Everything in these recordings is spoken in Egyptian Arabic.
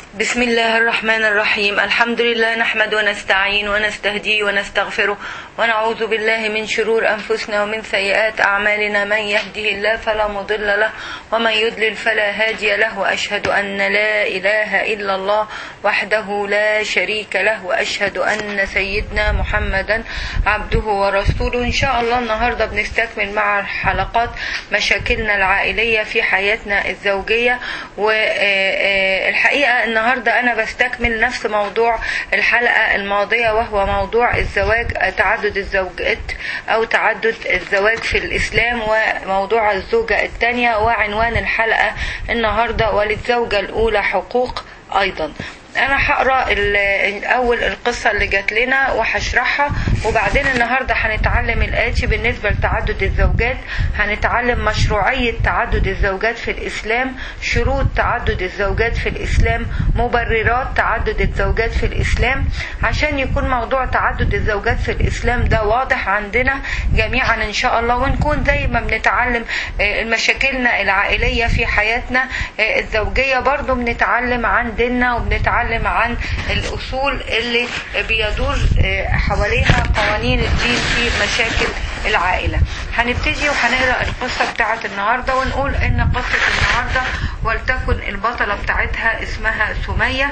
بسم الله الرحمن الرحيم الحمد لله نحمد ونستعين ونستهدي ونستغفره ونعوذ بالله من شرور أنفسنا ومن سيئات أعمالنا من يهده الله فلا مضل له ومن يضلل فلا هادي له وأشهد أن لا إله إلا الله وحده لا شريك له وأشهد أن سيدنا محمدا عبده ورسوله إن شاء الله النهاردة بنستكمل مع حلقات مشاكلنا العائلية في حياتنا الزوجية والحقيقة النهاردة أنا بستكمل نفس موضوع الحلقة الماضية وهو موضوع الزواج تعدد الزوجات أو تعدد الزواج في الإسلام وموضوع الزوجة الثانية وعنوان الحلقة النهاردة وللزوجة الأولى حقوق أيضا انا هقرا الاول القصه اللي جات لنا وهشرحها وبعدين النهارده هنتعلم الاتي بالنسبه لتعدد الزوجات هنتعلم مشروعيه تعدد الزوجات في الاسلام شروط تعدد الزوجات في الاسلام مبررات تعدد الزوجات في الاسلام عشان يكون موضوع تعدد الزوجات في الاسلام ده واضح عندنا جميعا ان شاء الله ونكون زي ما بنتعلم مشاكلنا العائليه في حياتنا الزوجيه برضو بنتعلم عن ديننا وبنتعلم بنتكلم عن الأصول اللي بيدور حواليها قوانين الدين في مشاكل العائلة هنبتدي وهنقرأ القصة بتاعت النهاردة ونقول إن قصة النهاردة ولتكن البطلة بتاعتها اسمها سمية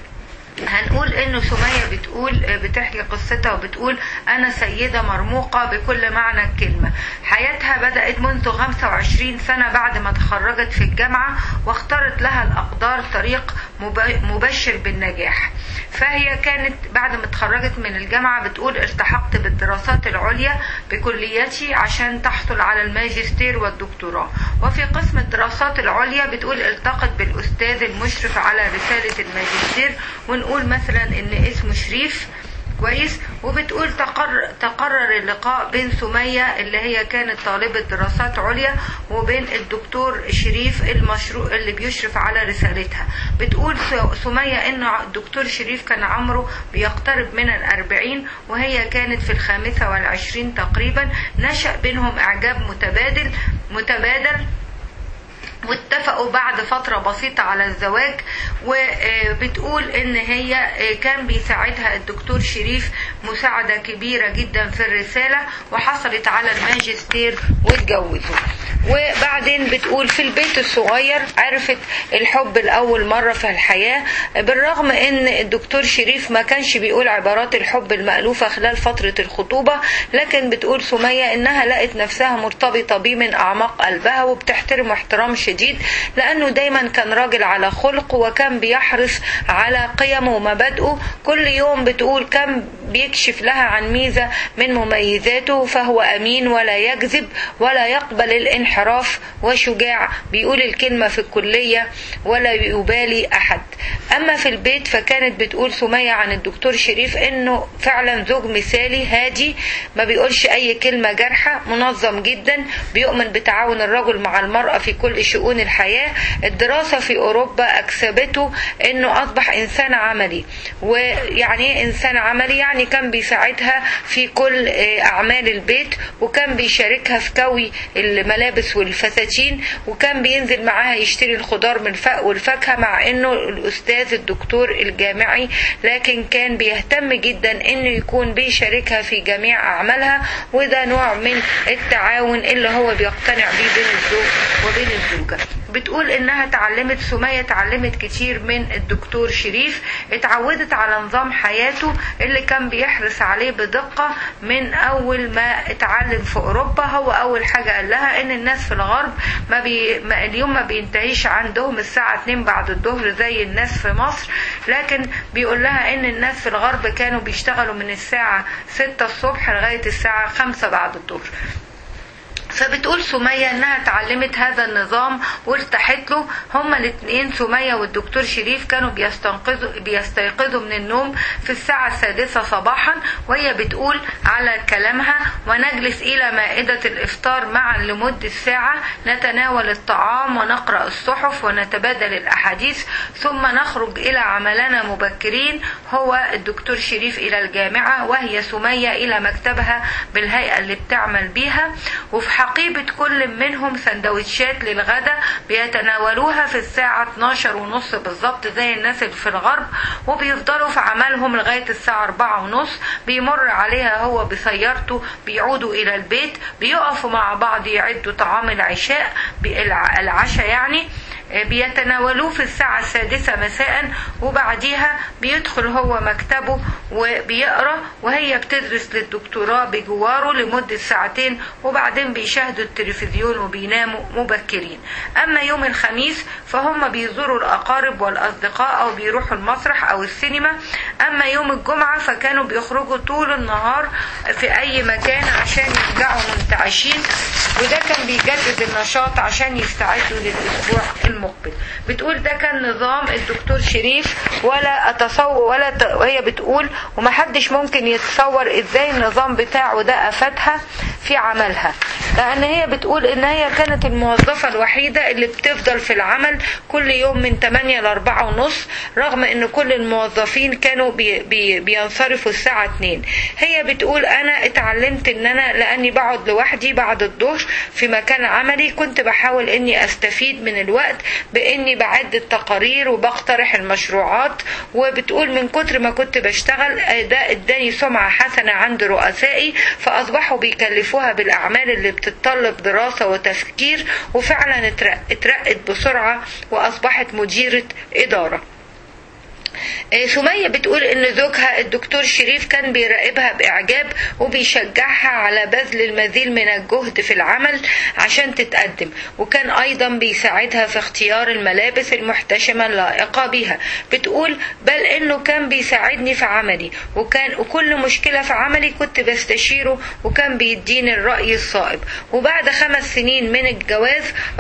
هنقول انه سمية بتقول بتحكي قصتها وبتقول انا سيدة مرموقة بكل معنى الكلمة حياتها بدأت منذ 25 سنة بعد ما تخرجت في الجامعة واختارت لها الاقدار طريق مبشر بالنجاح فهي كانت بعد ما اتخرجت من الجامعة بتقول التحقت بالدراسات العليا بكليتي عشان تحصل على الماجستير والدكتوراه وفي قسم الدراسات العليا بتقول التقت بالأستاذ المشرف على رسالة الماجستير ونقول مثلا ان اسمه شريف كويس وبتقول تقرر, تقرر اللقاء بين سمية اللي هي كانت طالبة دراسات عليا وبين الدكتور شريف المشروع اللي بيشرف على رسالتها بتقول سمية ان الدكتور شريف كان عمره بيقترب من الأربعين وهي كانت في الخامسة والعشرين تقريبا نشأ بينهم إعجاب متبادل متبادل واتفقوا بعد فترة بسيطة على الزواج وبتقول ان هي كان بيساعدها الدكتور شريف مساعدة كبيرة جدا في الرسالة وحصلت على الماجستير واتجوزوا وبعدين بتقول في البيت الصغير عرفت الحب الأول مرة في الحياة بالرغم ان الدكتور شريف ما كانش بيقول عبارات الحب المألوفة خلال فترة الخطوبة لكن بتقول سمية انها لقت نفسها مرتبطة بيه من أعماق قلبها وبتحترم احترام شديد لأنه دايما كان راجل على خلق وكان بيحرص على قيمه ومبادئه كل يوم بتقول كان بيكشف لها عن ميزة من مميزاته فهو أمين ولا يكذب ولا يقبل الانحراف وشجاع بيقول الكلمة في الكلية ولا يبالي أحد أما في البيت فكانت بتقول سمية عن الدكتور شريف إنه فعلا زوج مثالي هادي ما بيقولش أي كلمة جارحة منظم جدا بيؤمن بتعاون الرجل مع المرأة في كل شؤون الحياة الدراسة في أوروبا أكسبته إنه أصبح إنسان عملي ويعني إيه إنسان عملي يعني كان بيساعدها في كل أعمال البيت وكان بيشاركها في كوي الملابس والفساتين وكان بينزل معاها يشتري الخضار من والفاكهة مع إنه الأستاذ الدكتور الجامعي لكن كان بيهتم جدا إنه يكون بيشاركها في جميع أعمالها وده نوع من التعاون اللي هو بيقتنع بيه بين الزوج وبين الزوجة بتقول انها اتعلمت سمية اتعلمت كتير من الدكتور شريف اتعودت على نظام حياته اللي كان بيحرص عليه بدقة من اول ما اتعلم في اوروبا هو اول حاجة قال لها ان الناس في الغرب ما, بي... ما اليوم ما بينتهيش عندهم الساعة 2 بعد الظهر زي الناس في مصر لكن بيقول لها ان الناس في الغرب كانوا بيشتغلوا من الساعة 6 الصبح لغاية الساعة 5 بعد الظهر فبتقول سمية انها اتعلمت هذا النظام وارتاحت له هما الاثنين سمية والدكتور شريف كانوا بيستنقذوا بيستيقظوا من النوم في الساعة السادسة صباحا وهي بتقول على كلامها ونجلس الى مائدة الافطار معا لمدة ساعة نتناول الطعام ونقرأ الصحف ونتبادل الاحاديث ثم نخرج الى عملنا مبكرين هو الدكتور شريف الى الجامعة وهي سمية الى مكتبها بالهيئة اللي بتعمل بيها وفي حقيبة كل منهم سندوتشات للغدا بيتناولوها في الساعة 12 ونص بالظبط زي الناس اللي في الغرب وبيفضلوا في عملهم لغاية الساعة 4 ونص بيمر عليها هو بسيارته بيعودوا إلى البيت بيقفوا مع بعض يعدوا طعام العشاء العشاء يعني بيتناولوه في الساعة السادسة مساء وبعديها بيدخل هو مكتبه وبيقرأ وهي بتدرس للدكتوراه بجواره لمدة ساعتين وبعدين بيشاهدوا التلفزيون وبيناموا مبكرين أما يوم الخميس فهم بيزوروا الأقارب والأصدقاء أو بيروحوا المسرح أو السينما أما يوم الجمعة فكانوا بيخرجوا طول النهار في أي مكان عشان يرجعوا منتعشين وده كان بيجدد النشاط عشان يستعدوا للأسبوع المقبل بتقول ده كان نظام الدكتور شريف ولا أتصور ولا ت... وهي بتقول ومحدش ممكن يتصور ازاي النظام بتاعه ده أفادها في عملها لأن هي بتقول إن هي كانت الموظفة الوحيدة اللي بتفضل في العمل كل يوم من 8 ل 4 ونص رغم إن كل الموظفين كانوا بي بي بينصرفوا الساعة 2 هي بتقول أنا اتعلمت إن أنا لأني بقعد لوحدي بعد الظهر في مكان عملي كنت بحاول إني أستفيد من الوقت بإني بعد التقارير وبقترح المشروعات وبتقول من كتر ما كنت بشتغل ده اداني سمعة حسنة عند رؤسائي فأصبحوا بيكلفوها بالأعمال اللي بتتطلب دراسة وتفكير وفعلا اترقت بسرعة وأصبحت مديرة إدارة سمية بتقول ان زوجها الدكتور شريف كان بيراقبها باعجاب وبيشجعها على بذل المزيد من الجهد في العمل عشان تتقدم وكان ايضا بيساعدها في اختيار الملابس المحتشمة اللائقة بها بتقول بل انه كان بيساعدني في عملي وكان وكل مشكلة في عملي كنت بستشيره وكان بيديني الرأي الصائب وبعد خمس سنين من الجواز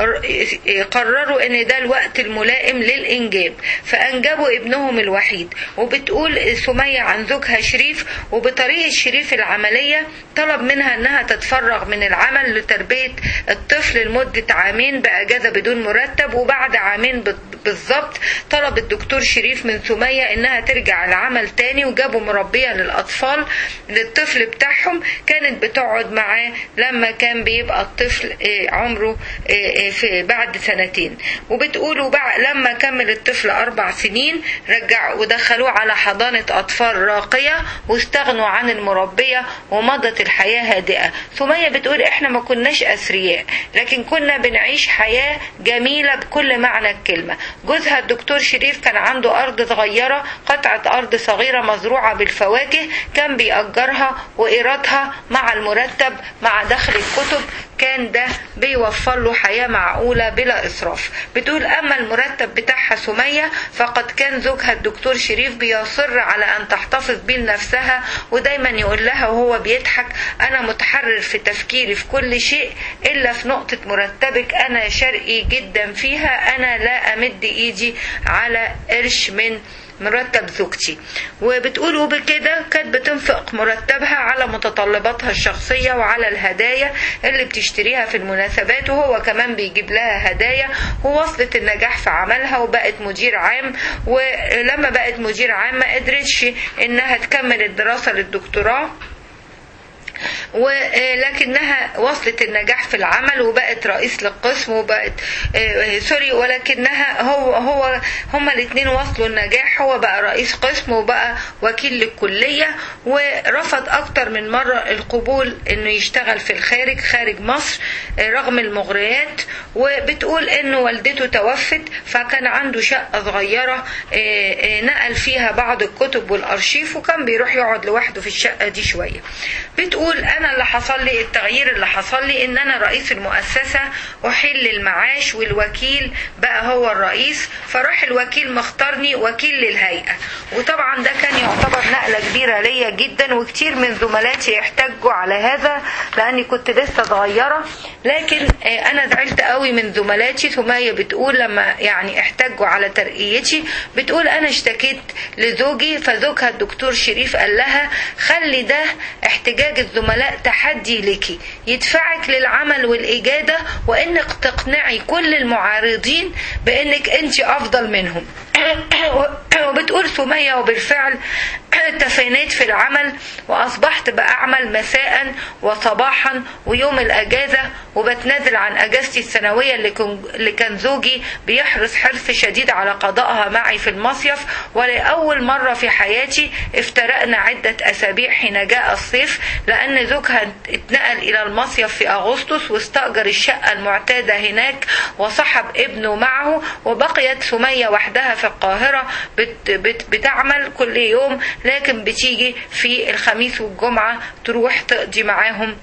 قرروا ان ده الوقت الملائم للانجاب فانجبوا ابنهم الوحيد وبتقول سمية عن زوجها شريف وبطريقة شريف العملية طلب منها انها تتفرغ من العمل لتربية الطفل لمدة عامين بأجازة بدون مرتب وبعد عامين بالظبط طلب الدكتور شريف من سمية انها ترجع العمل تاني وجابوا مربية للأطفال للطفل بتاعهم كانت بتقعد معاه لما كان بيبقى الطفل عمره في بعد سنتين وبتقول لما كمل الطفل أربع سنين رجع ودخلوه على حضانة أطفال راقية واستغنوا عن المربية ومضت الحياة هادئة سمية بتقول احنا ما كناش أثرياء لكن كنا بنعيش حياة جميلة بكل معنى الكلمة جوزها الدكتور شريف كان عنده أرض صغيرة قطعة أرض صغيرة مزروعة بالفواكه كان بيأجرها وإيرادها مع المرتب مع دخل الكتب كان ده بيوفر له حياة معقولة بلا إسراف بتقول أما المرتب بتاعها سمية فقد كان زوجها الدكتور شريف بيصر على أن تحتفظ بيه لنفسها ودايما يقول لها وهو بيضحك أنا متحرر في تفكيري في كل شيء إلا في نقطة مرتبك أنا شرقي جدا فيها أنا لا أمد إيدي على قرش من مرتب زوجتي وبتقول وبكده كانت بتنفق مرتبها على متطلباتها الشخصية وعلى الهدايا اللي بتشتريها في المناسبات وهو كمان بيجيب لها هدايا ووصلت النجاح في عملها وبقت مدير عام ولما بقت مدير عام ما قدرتش انها تكمل الدراسة للدكتوراه ولكنها وصلت النجاح في العمل وبقت رئيس للقسم وبقت سوري ولكنها هو هو هما الاثنين وصلوا النجاح هو بقى رئيس قسم وبقى وكيل للكلية ورفض أكتر من مرة القبول إنه يشتغل في الخارج خارج مصر رغم المغريات وبتقول إنه والدته توفت فكان عنده شقة صغيرة نقل فيها بعض الكتب والأرشيف وكان بيروح يقعد لوحده في الشقة دي شوية بتقول انا اللي حصل لي التغيير اللي حصل لي ان انا رئيس المؤسسة احل المعاش والوكيل بقى هو الرئيس فراح الوكيل مختارني وكيل للهيئة وطبعا ده كان يعتبر نقلة كبيرة ليا جدا وكتير من زملاتي احتجوا على هذا لاني كنت لسه صغيرة لكن انا زعلت قوي من زملاتي سمية بتقول لما يعني احتجوا على ترقيتي بتقول انا اشتكيت لزوجي فزوجها الدكتور شريف قال لها خلي ده احتجاج الزملاء تحدي لك يدفعك للعمل والإجادة وإنك تقنعي كل المعارضين بإنك أنت أفضل منهم وبتقول سمية وبالفعل تفانيت في العمل وأصبحت بأعمل مساء وصباحا ويوم الأجازة وبتنازل عن أجازتي السنوية اللي كان- اللي كان زوجي بيحرص حرص شديد على قضائها معي في المصيف ولأول مرة في حياتي افترقنا عدة أسابيع حين جاء الصيف لأن زوجها اتنقل إلى المصيف في أغسطس واستأجر الشقة المعتادة هناك وصحب ابنه معه وبقيت سمية وحدها في القاهرة بت بت بتعمل كل يوم لكن بتيجي في الخميس والجمعة تروح تقضي معاهم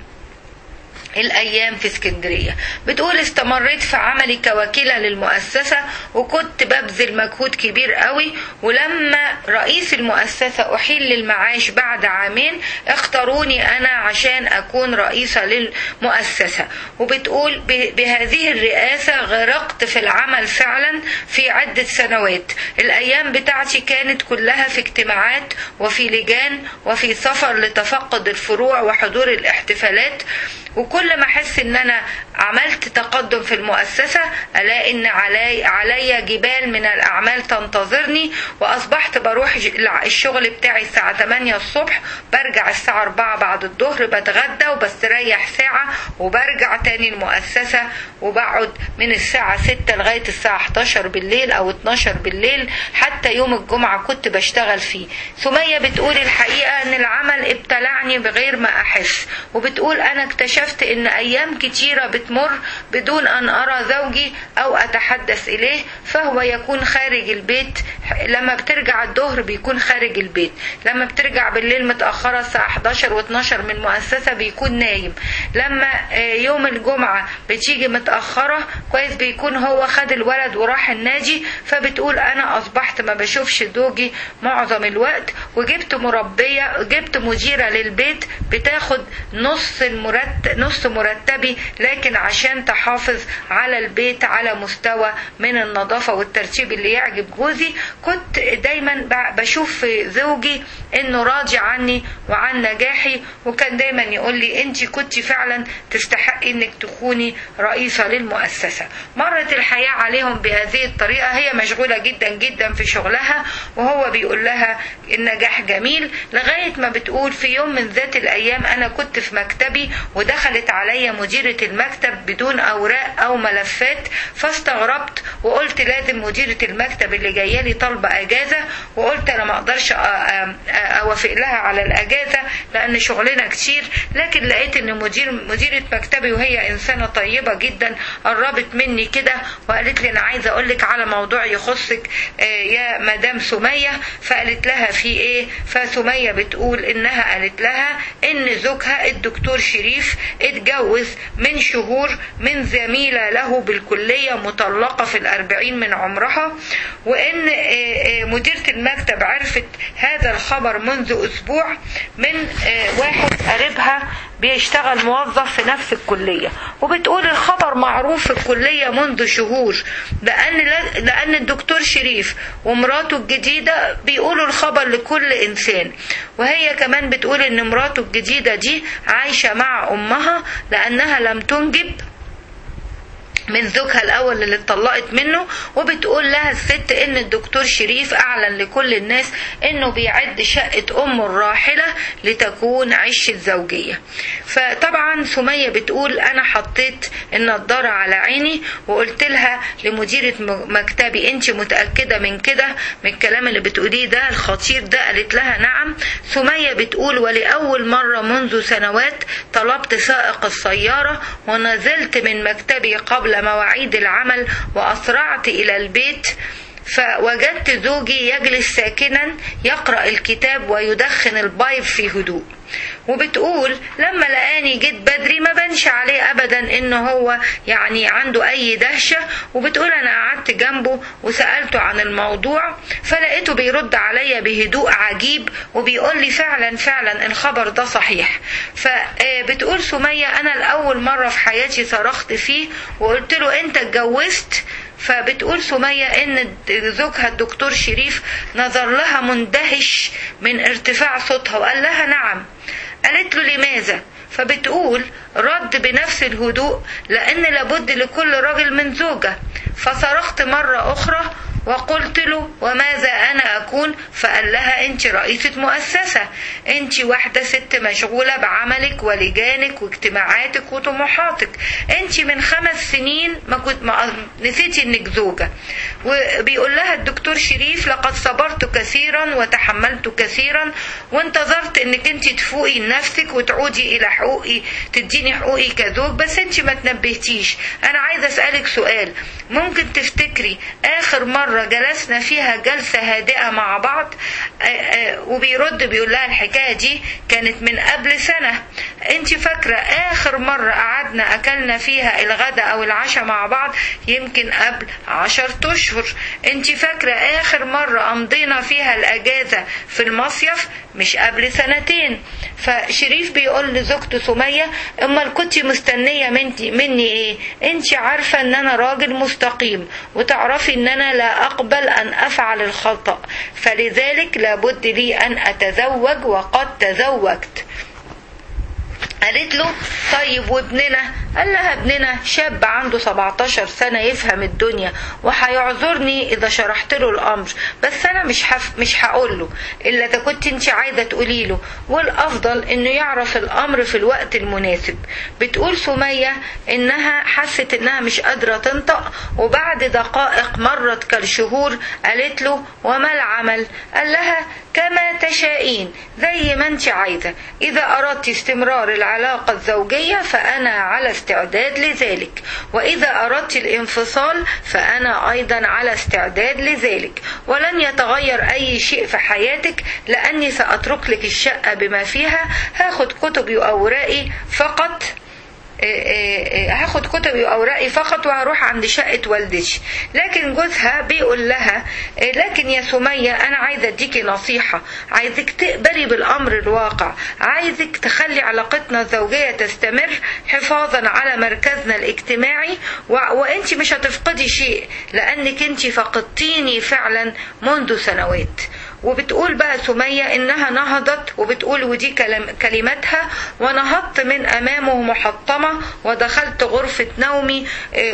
الأيام في اسكندرية بتقول استمريت في عملي كوكيلة للمؤسسة وكنت ببذل مجهود كبير قوي ولما رئيس المؤسسة أحيل للمعاش بعد عامين اختاروني أنا عشان أكون رئيسة للمؤسسة وبتقول ب- بهذه الرئاسة غرقت في العمل فعلا في عدة سنوات الأيام بتاعتي كانت كلها في اجتماعات وفي لجان وفي سفر لتفقد الفروع وحضور الاحتفالات وكل ما احس ان انا عملت تقدم في المؤسسه الاقي ان علي علي جبال من الاعمال تنتظرني واصبحت بروح ج- الع- الشغل بتاعي الساعه 8 الصبح برجع الساعه 4 بعد الظهر بتغدى وبستريح ساعه وبرجع تاني المؤسسه وبقعد من الساعه 6 لغايه الساعه 11 بالليل او 12 بالليل حتى يوم الجمعه كنت بشتغل فيه سميه بتقول الحقيقه ان العمل ابتلعني بغير ما احس وبتقول انا اكتشفت ان ايام كتيره بتمر بدون ان ارى زوجي او اتحدث اليه فهو يكون خارج البيت لما بترجع الظهر بيكون خارج البيت لما بترجع بالليل متاخره الساعه 11 و12 من المؤسسه بيكون نايم لما آه، يوم الجمعه بتيجي متاخره كويس بيكون هو خد الولد وراح النادي فبتقول انا اصبحت ما بشوفش زوجي معظم الوقت وجبت مربيه جبت مديره للبيت بتاخد نص المرتب نص مرتبي لكن عشان تحافظ على البيت على مستوى من النظافه والترتيب اللي يعجب جوزي كنت دايما ب- بشوف في زوجي انه راضي عني وعن نجاحي وكان دايما يقول لي انت كنت فعلا تستحقي انك تكوني رئيسه للمؤسسه مرت الحياه عليهم بهذه الطريقه هي مشغوله جدا جدا في شغلها وهو بيقول لها النجاح جميل لغايه ما بتقول في يوم من ذات الايام انا كنت في مكتبي ودخلت عليا مديره المكتب بدون اوراق او ملفات فاستغربت وقلت لازم مديره المكتب اللي جايه لي طالبه اجازه وقلت انا ما اقدرش أ- أ- اوافق لها على الاجازه لان شغلنا كتير لكن لقيت ان مدير مديره مكتبي وهي انسانه طيبه جدا قربت مني كده وقالت لي انا عايزه اقول لك على موضوع يخصك آه، يا مدام سميه فقالت لها في ايه فسميه بتقول انها قالت لها ان زوجها الدكتور شريف اتجوز من شهور من زميله له بالكليه مطلقه في الاربعين من عمرها وان آه، آه، مديره المكتب عرفت هذا الخبر منذ اسبوع من آه، واحد قريبها بيشتغل موظف في نفس الكلية وبتقول الخبر معروف في الكلية منذ شهور لأن لأن الدكتور شريف ومراته الجديدة بيقولوا الخبر لكل إنسان وهي كمان بتقول إن مراته الجديدة دي عايشة مع أمها لأنها لم تنجب من زوجها الاول اللي اتطلقت منه وبتقول لها الست ان الدكتور شريف اعلن لكل الناس انه بيعد شقه امه الراحله لتكون عشه زوجيه فطبعا سميه بتقول انا حطيت النضاره على عيني وقلت لها لمديره م- مكتبي انت متاكده من كده من الكلام اللي بتقوليه ده الخطير ده قالت لها نعم سميه بتقول ولاول مره منذ سنوات طلبت سائق السياره ونزلت من مكتبي قبل مواعيد العمل واسرعت الى البيت فوجدت زوجي يجلس ساكنا يقرا الكتاب ويدخن البايب في هدوء وبتقول لما لقاني جيت بدري ما بنش عليه ابدا ان هو يعني عنده اي دهشه وبتقول انا قعدت جنبه وسالته عن الموضوع فلقيته بيرد عليا بهدوء عجيب وبيقول لي فعلا فعلا الخبر ده صحيح فبتقول سميه انا لاول مره في حياتي صرخت فيه وقلت له انت اتجوزت فبتقول سمية ان زوجها الدكتور شريف نظر لها مندهش من ارتفاع صوتها وقال لها نعم قالت له لماذا فبتقول رد بنفس الهدوء لان لابد لكل راجل من زوجة فصرخت مرة اخرى وقلت له وماذا انا اكون اكون فقال لها انت رئيسة مؤسسة انت واحدة ست مشغولة بعملك ولجانك واجتماعاتك وطموحاتك انت من خمس سنين ما كنت ما نسيتي انك زوجة وبيقول لها الدكتور شريف لقد صبرت كثيرا وتحملت كثيرا وانتظرت انك انت تفوقي لنفسك وتعودي الى حقوقي تديني حقوقي كزوج بس انت ما تنبهتيش انا عايزه اسالك سؤال ممكن تفتكري اخر مره جلسنا فيها جلسه هادئه مع بعض وبيرد بيقول لها الحكايه دي كانت من قبل سنه انت فاكره اخر مره قعدنا اكلنا فيها الغداء او العشاء مع بعض يمكن قبل عشر اشهر انت فاكره اخر مره امضينا فيها الاجازه في المصيف مش قبل سنتين فشريف بيقول لزوجته سمية امال كنت مستنية منتي مني ايه انت عارفة ان انا راجل مستقيم وتعرفي ان انا لا اقبل ان افعل الخطأ فلذلك لابد لي ان اتزوج وقد تزوجت قالت له طيب وابننا قال لها ابننا شاب عنده 17 سنة يفهم الدنيا وهيعذرني إذا شرحت له الأمر بس أنا مش حف مش هقول له إلا إذا كنت أنت عايزة تقولي له والأفضل إنه يعرف الأمر في الوقت المناسب بتقول سمية إنها حست إنها مش قادرة تنطق وبعد دقائق مرت كالشهور قالت له وما العمل قال لها كما تشائين زي ما انت عايزة إذا أردت استمرار العلاقة الزوجية فأنا على استعداد لذلك وإذا أردت الانفصال فأنا أيضا على استعداد لذلك ولن يتغير أي شيء في حياتك لأني سأترك لك الشقة بما فيها هاخد كتبي وأوراقي فقط هاخد كتبي واوراقي فقط وهروح عند شقه والدتي لكن جوزها بيقول لها لكن يا سميه انا عايزه اديكي نصيحه عايزك تقبلي بالامر الواقع عايزك تخلي علاقتنا الزوجيه تستمر حفاظا على مركزنا الاجتماعي و... وانت مش هتفقدي شيء لانك انت فقدتيني فعلا منذ سنوات وبتقول بقى سمية إنها نهضت وبتقول ودي كلماتها ونهضت من أمامه محطمة ودخلت غرفة نومي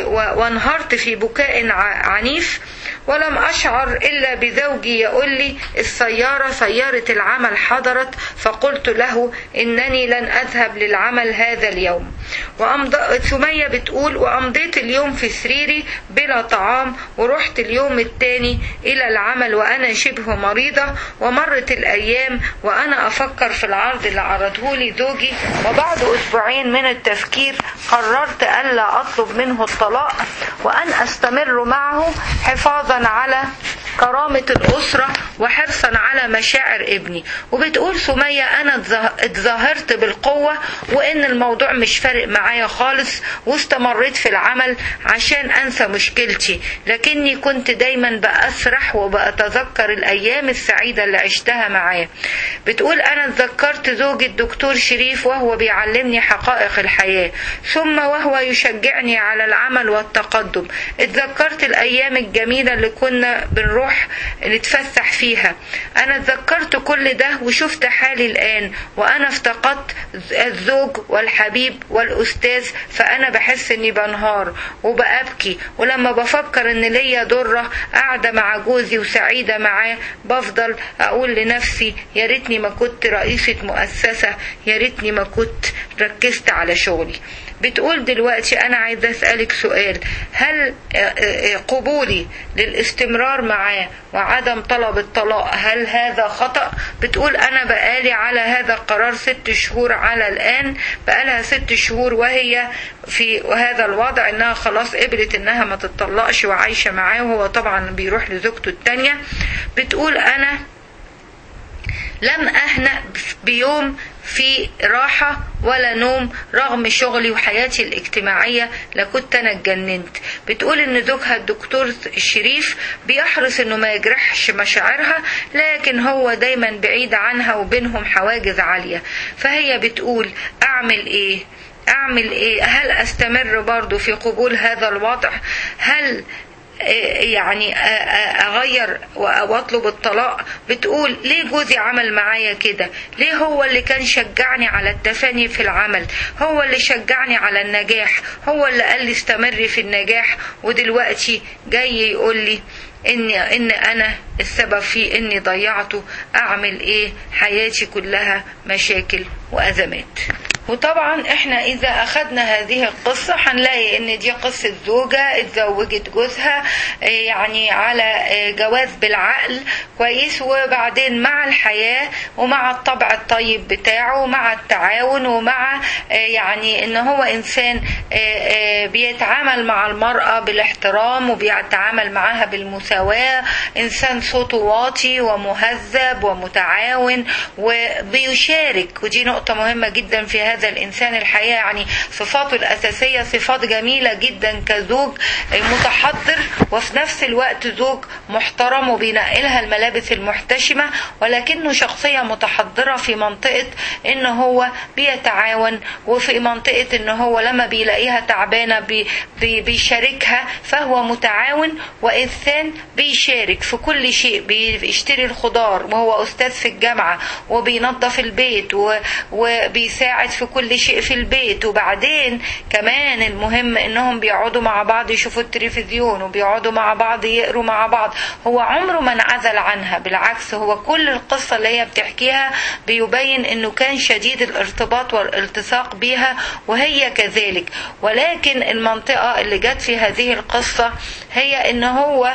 وانهرت في بكاء عنيف ولم أشعر إلا بزوجي يقول لي السيارة سيارة العمل حضرت فقلت له إنني لن أذهب للعمل هذا اليوم وأمض... سمية بتقول وأمضيت اليوم في سريري بلا طعام ورحت اليوم الثاني إلى العمل وأنا شبه مريضة ومرت الأيام وأنا أفكر في العرض اللي عرضه لي زوجي وبعد أسبوعين من التفكير قررت ألا أطلب منه الطلاق وأن أستمر معه حفاظا على كرامة الأسرة وحرصا على مشاعر ابني وبتقول سمية أنا اتظاهرت بالقوة وإن الموضوع مش فارق معايا خالص واستمريت في العمل عشان أنسى مشكلتي لكني كنت دايما بأسرح وبأتذكر الأيام السعيدة اللي عشتها معاه بتقول أنا اتذكرت زوجي الدكتور شريف وهو بيعلمني حقائق الحياة ثم وهو يشجعني على العمل والتقدم اتذكرت الأيام الجميلة اللي كنا بنروح نروح نتفسح فيها انا اتذكرت كل ده وشفت حالي الان وانا افتقدت الزوج والحبيب والاستاذ فانا بحس اني بنهار وبأبكي ولما بفكر ان ليا ضرة قاعدة مع جوزي وسعيدة معاه بفضل اقول لنفسي يا ريتني ما كنت رئيسة مؤسسة يا ريتني ما كنت ركزت على شغلي بتقول دلوقتي أنا عايزة أسألك سؤال هل قبولي للاستمرار معاه وعدم طلب الطلاق هل هذا خطأ بتقول أنا بقالي على هذا القرار ست شهور على الآن بقالها ست شهور وهي في هذا الوضع إنها خلاص قبلت إنها ما تطلقش وعايشة معاه وهو طبعا بيروح لزوجته التانية بتقول أنا لم أهنأ بيوم في راحة ولا نوم رغم شغلي وحياتي الاجتماعية لكنت أنا اتجننت بتقول إن زوجها الدكتور الشريف بيحرص إنه ما يجرحش مشاعرها لكن هو دايما بعيد عنها وبينهم حواجز عالية فهي بتقول أعمل إيه أعمل إيه هل أستمر برضو في قبول هذا الوضع هل يعني اغير واطلب الطلاق بتقول ليه جوزي عمل معايا كده ليه هو اللي كان شجعني على التفاني في العمل هو اللي شجعني على النجاح هو اللي قال لي استمري في النجاح ودلوقتي جاي يقول لي ان ان انا السبب في اني ضيعته اعمل ايه حياتي كلها مشاكل وازمات وطبعا احنا اذا اخدنا هذه القصة هنلاقي ان دي قصة زوجة اتزوجت جوزها يعني على جواز بالعقل كويس وبعدين مع الحياة ومع الطبع الطيب بتاعه ومع التعاون ومع يعني ان هو انسان بيتعامل مع المرأة بالاحترام وبيتعامل معها بالمساواة انسان صوته واطي ومهذب ومتعاون وبيشارك ودي نقطة مهمة جدا في هذا هذا الإنسان الحقيقة يعني صفاته الأساسية صفات جميلة جدا كزوج متحضر وفي نفس الوقت زوج محترم وبينقلها الملابس المحتشمة ولكنه شخصية متحضرة في منطقة إن هو بيتعاون وفي منطقة إن هو لما بيلاقيها تعبانة بي بي بيشاركها فهو متعاون وإنسان بيشارك في كل شيء بيشتري الخضار وهو أستاذ في الجامعة وبينظف البيت وبيساعد في كل شيء في البيت وبعدين كمان المهم انهم بيقعدوا مع بعض يشوفوا التلفزيون وبيقعدوا مع بعض يقروا مع بعض هو عمره ما انعزل عنها بالعكس هو كل القصة اللي هي بتحكيها بيبين انه كان شديد الارتباط والالتصاق بيها وهي كذلك ولكن المنطقة اللي جت في هذه القصة هي ان هو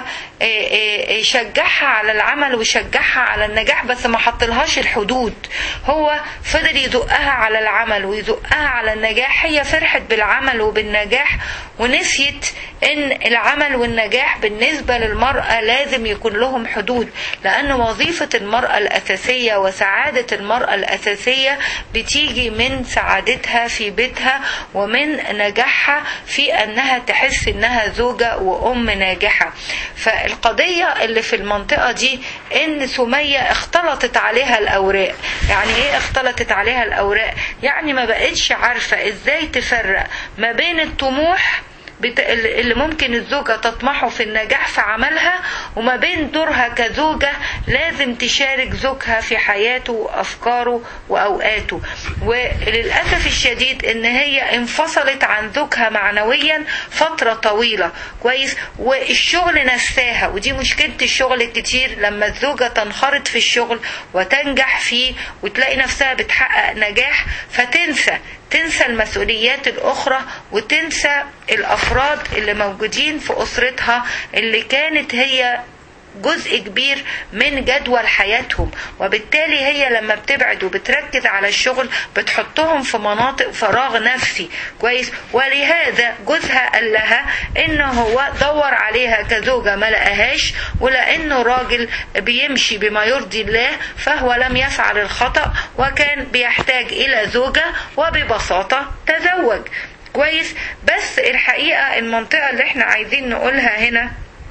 شجعها على العمل وشجعها على النجاح بس ما حطلهاش الحدود هو فضل يزقها على العمل ويزقها على النجاح هي فرحت بالعمل وبالنجاح ونسيت ان العمل والنجاح بالنسبة للمرأة لازم يكون لهم حدود لان وظيفة المرأة الاساسية وسعادة المرأة الاساسية بتيجي من سعادتها في بيتها ومن نجاحها في انها تحس انها زوجة وام ناجحة فالقضية اللي في المنطقة دي ان سمية اختلطت عليها الاوراق يعني ايه اختلطت عليها الاوراق يعني ما بقتش عارفة ازاي تفرق ما بين الطموح اللي ممكن الزوجة تطمحه في النجاح في عملها وما بين دورها كزوجة لازم تشارك زوجها في حياته وأفكاره وأوقاته وللأسف الشديد إن هي انفصلت عن زوجها معنويا فترة طويلة كويس والشغل نساها ودي مشكلة الشغل الكتير لما الزوجة تنخرط في الشغل وتنجح فيه وتلاقي نفسها بتحقق نجاح فتنسى تنسى المسؤوليات الأخرى وتنسى الأفراد اللي موجودين في أسرتها اللي كانت هي جزء كبير من جدول حياتهم وبالتالي هي لما بتبعد وبتركز على الشغل بتحطهم في مناطق فراغ نفسي كويس ولهذا جوزها قال لها ان هو دور عليها كزوجه ما لقاهاش ولانه راجل بيمشي بما يرضي الله فهو لم يفعل الخطا وكان بيحتاج الى زوجه وببساطه تزوج كويس بس الحقيقه المنطقه اللي احنا عايزين نقولها هنا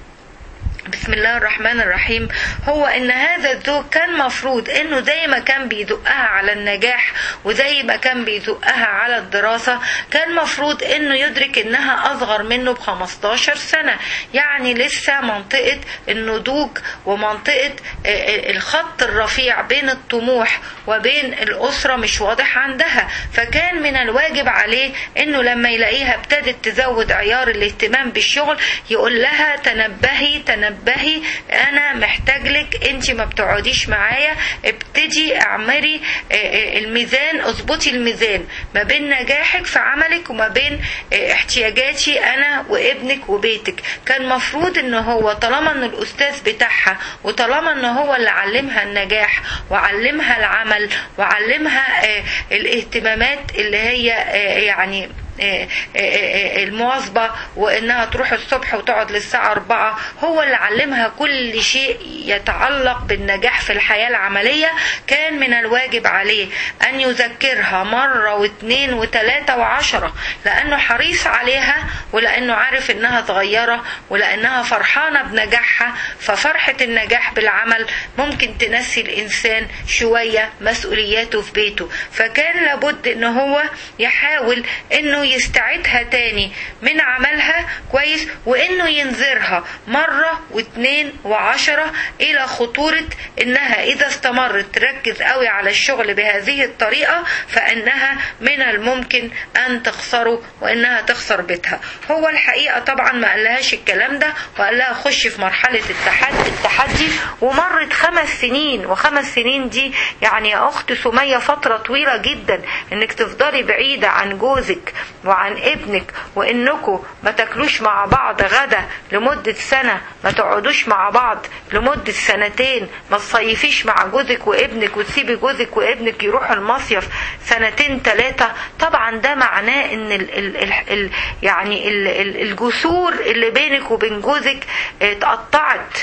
بسم الله الرحمن الرحيم هو ان هذا الزوج كان مفروض انه زي ما كان بيزقها على النجاح وزي ما كان بيزقها على الدراسة كان مفروض انه يدرك انها اصغر منه ب 15 سنة يعني لسه منطقة النضوج ومنطقة الخط الرفيع بين الطموح وبين الاسرة مش واضح عندها فكان من الواجب عليه انه لما يلاقيها ابتدت تزود عيار الاهتمام بالشغل يقول لها تنبهي تنبهي تنبهي انا محتاج لك انت ما بتقعديش معايا ابتدي اعمري الميزان اظبطي الميزان ما بين نجاحك في عملك وما بين احتياجاتي انا وابنك وبيتك كان مفروض ان هو طالما ان الاستاذ بتاعها وطالما ان هو اللي علمها النجاح وعلمها العمل وعلمها الاهتمامات اللي هي يعني المواظبة وانها تروح الصبح وتقعد للساعة أربعة هو اللي علمها كل شيء يتعلق بالنجاح في الحياة العملية كان من الواجب عليه أن يذكرها مرة واثنين وثلاثة وعشرة لأنه حريص عليها ولأنه عارف إنها صغيرة ولأنها فرحانة بنجاحها ففرحة النجاح بالعمل ممكن تنسي الإنسان شوية مسؤولياته في بيته فكان لابد إن هو يحاول إنه انه يستعيدها تاني من عملها كويس وانه ينذرها مرة واثنين وعشرة الى خطورة انها اذا استمرت تركز قوي على الشغل بهذه الطريقة فانها من الممكن ان تخسره وانها تخسر بيتها هو الحقيقة طبعا ما قالهاش الكلام ده وقال لها خشي في مرحلة التحدي, التحدي ومرت خمس سنين وخمس سنين دي يعني يا اخت سمية فترة طويلة جدا انك تفضلي بعيدة عن جوزك وعن ابنك وانكم ما تاكلوش مع بعض غدا لمدة سنة ما تقعدوش مع بعض لمدة سنتين ما تصيفيش مع جوزك وابنك وتسيبي جوزك وابنك يروحوا المصيف سنتين ثلاثة طبعا ده معناه ان ال ال ال ال يعني ال ال الجسور اللي بينك وبين جوزك اتقطعت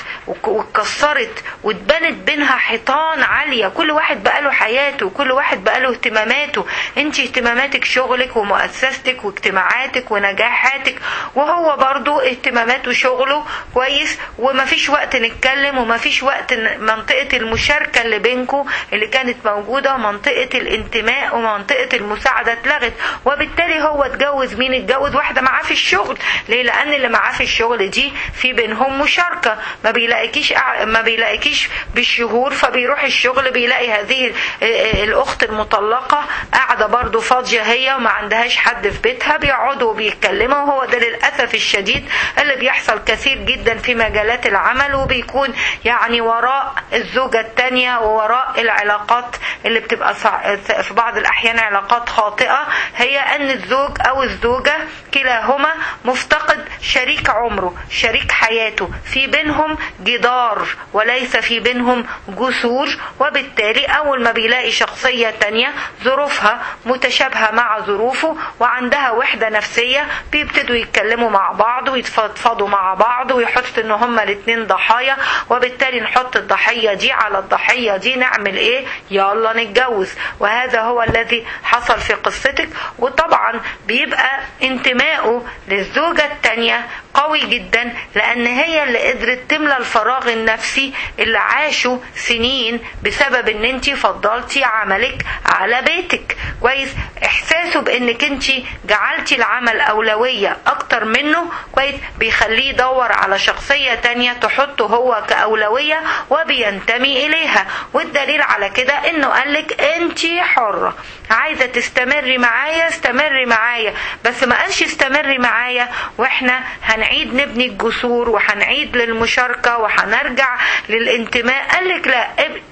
واتكسرت واتبنت بينها حيطان عالية كل واحد بقى له حياته وكل واحد بقى له اهتماماته انت اهتماماتك شغلك ومؤسستك واجتماعاتك ونجاحاتك وهو برضو اهتماماته شغله كويس ومفيش وقت نتكلم ومفيش وقت منطقة المشاركة اللي بينكم اللي كانت موجودة منطقة الانتماء ومنطقة المساعدة اتلغت وبالتالي هو اتجوز مين اتجوز واحدة معاه في الشغل ليه لان اللي معاه في الشغل دي في بينهم مشاركة ما بيلاقيكيش ما بيلاقيكيش بالشهور فبيروح الشغل بيلاقي هذه الاخت المطلقة قاعدة برضو فاضية هي وما عندهاش حد في بيتها بيقعدوا وبيتكلموا وهو ده للأسف الشديد اللي بيحصل كثير جدا في مجالات العمل وبيكون يعني وراء الزوجة التانية ووراء العلاقات اللي بتبقى في بعض الأحيان علاقات خاطئة هي أن الزوج أو الزوجة كلاهما مفتقد شريك عمره شريك حياته في بينهم جدار وليس في بينهم جسور وبالتالي أول ما بيلاقي شخصية تانية ظروفها متشابهة مع ظروفه وعندها وحدة نفسية بيبتدوا يتكلموا مع بعض ويتفضفضوا مع بعض ويحط ان هما الاتنين ضحايا وبالتالي نحط الضحية دي على الضحية دي نعمل ايه يلا نتجوز وهذا هو الذي حصل في قصتك وطبعا بيبقى انتمائه للزوجة التانية قوي جدا لان هي اللي قدرت تملى الفراغ النفسي اللي عاشه سنين بسبب ان انت فضلتي عملك على بيتك كويس احساسه بانك انت جعلتي العمل اولوية اكتر منه كويس بيخليه يدور على شخصية تانية تحطه هو كاولوية وبينتمي اليها والدليل على كده انه قالك انت حرة عايزة تستمري معايا استمري معايا بس ما قالش استمري معايا واحنا هنعيد نبني الجسور وهنعيد للمشاركة وهنرجع للانتماء قالك لا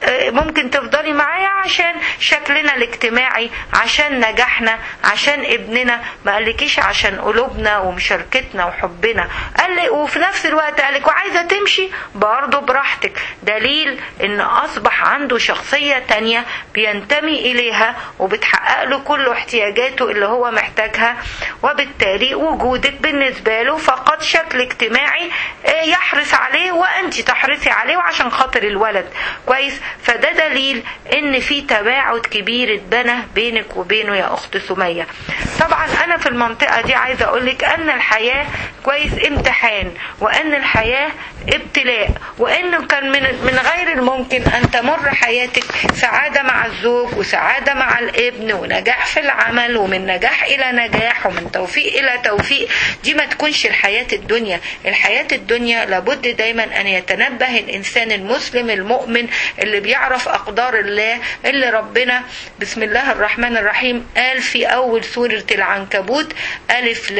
ممكن تفضلي معايا عشان شكلنا الاجتماعي عشان نجاحنا عشان ابننا ما قالكيش عشان قلوبنا ومشاركتنا وحبنا قال لي وفي نفس الوقت قالك وعايزة تمشي برضه براحتك دليل ان اصبح عنده شخصية تانية بينتمي اليها وبتحقق له كل احتياجاته اللي هو محتاجها وبالتالي وجودك بالنسبة له فقط شكل اجتماعي يحرص عليه وانت تحرصي عليه وعشان خاطر الولد كويس فده دليل ان في تباعد كبير اتبنى بينك وبينه يا اخت سمية طبعا انا في المنطقة دي عايزة اقولك ان الحياة كويس امتحان وان الحياة ابتلاء وانه كان من من غير الممكن ان تمر حياتك سعادة مع الزوج وسعادة مع الابن ونجاح في العمل ومن نجاح الى نجاح ومن توفيق الى توفيق دي ما تكونش الحياة الدنيا الحياة الدنيا لابد دايما ان يتنبه الانسان المسلم المؤمن اللي بيعرف اقدار الله اللي ربنا بسم الله الرحمن الرحيم قال في اول سورة العنكبوت الف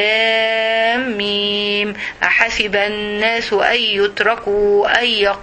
لام ميم احسب الناس ان يتركوا ان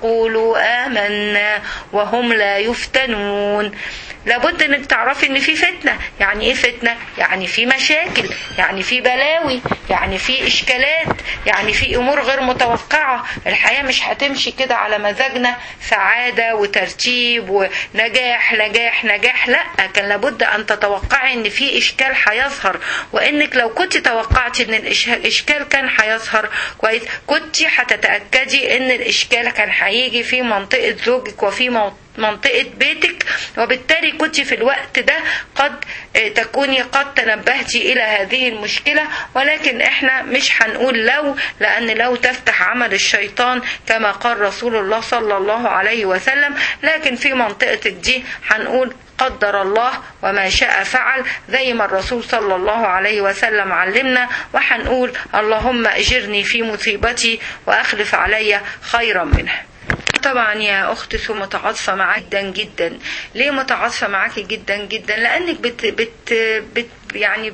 يقولوا امنا وهم لا يفتنون لابد انك تعرفي ان في فتنه يعني ايه فتنه يعني في مشاكل يعني في بلاوي يعني في اشكالات يعني في امور غير متوقعه الحياه مش هتمشي كده على مزاجنا سعاده وترتيب ونجاح نجاح نجاح لا كان لابد ان تتوقعي ان في اشكال هيظهر وانك لو كنت توقعتي ان الاشكال كان هيظهر كويس كنت هتتاكدي ان الاشكال كان هيجي في منطقه زوجك وفي موضوع منطقة بيتك وبالتالي كنت في الوقت ده قد تكوني قد تنبهتي إلى هذه المشكلة ولكن احنا مش هنقول لو لأن لو تفتح عمل الشيطان كما قال رسول الله صلى الله عليه وسلم لكن في منطقتك دي هنقول قدر الله وما شاء فعل زي ما الرسول صلى الله عليه وسلم علمنا وهنقول اللهم اجرني في مصيبتي واخلف علي خيرا منها طبعا يا اخت سو متعاطفه معاك جدا جدا ليه متعاطفه معاكي جدا جدا لانك بت بت, بت يعني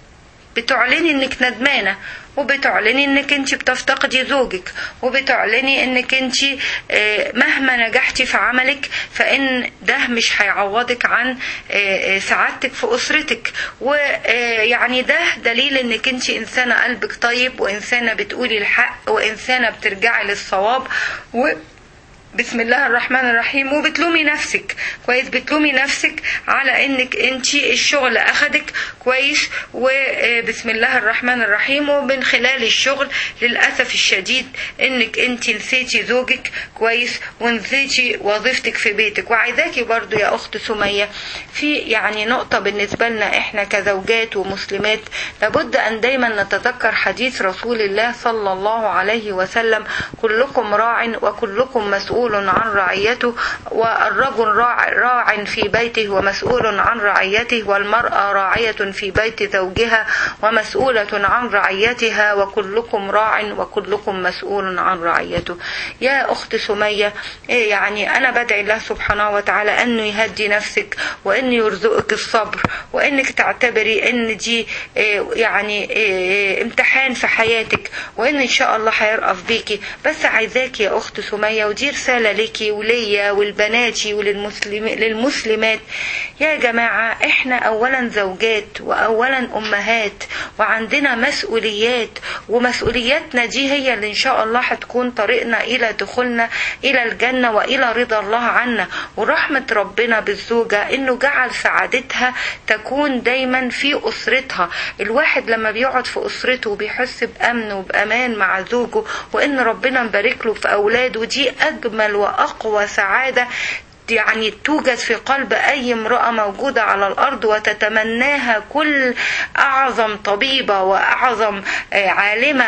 بتعلني انك ندمانه وبتعلني انك انت بتفتقدي زوجك وبتعلني انك انت مهما نجحتي في عملك فان ده مش هيعوضك عن سعادتك في اسرتك ويعني ده دليل انك انت انسانه قلبك طيب وانسانه بتقولي الحق وانسانه بترجعي للصواب و بسم الله الرحمن الرحيم وبتلومي نفسك كويس بتلومي نفسك على انك انت الشغل اخدك كويس وبسم الله الرحمن الرحيم ومن خلال الشغل للاسف الشديد انك انت نسيتي زوجك كويس ونسيتي وظيفتك في بيتك وعايزاكي برضو يا اخت سمية في يعني نقطة بالنسبة لنا احنا كزوجات ومسلمات لابد ان دايما نتذكر حديث رسول الله صلى الله عليه وسلم كلكم راع وكلكم مسؤول مسؤول عن رعيته والرجل راع, راع في بيته ومسؤول عن رعيته والمرأة راعية في بيت زوجها ومسؤولة عن رعيتها وكلكم راع وكلكم مسؤول عن رعيته يا أخت سمية يعني أنا بدعي الله سبحانه وتعالى أنه يهدي نفسك وأنه يرزقك الصبر وأنك تعتبري أن دي يعني امتحان في حياتك وأن إن شاء الله هيرأف بيكي بس عايزاك يا أخت سمية ودي رسالة ليكي وليا والبناتي وللمسلم للمسلمات يا جماعة احنا اولا زوجات واولا امهات وعندنا مسؤوليات ومسؤولياتنا دي هي اللي ان شاء الله هتكون طريقنا الى دخولنا الى الجنة والى رضا الله عنا ورحمة ربنا بالزوجة انه جعل سعادتها تكون دايما في اسرتها الواحد لما بيقعد في اسرته وبيحس بامن وبامان مع زوجه وان ربنا مبارك له في اولاده دي اجمل واقوى سعاده يعني توجد في قلب أي امرأة موجودة على الأرض وتتمناها كل أعظم طبيبة وأعظم عالمة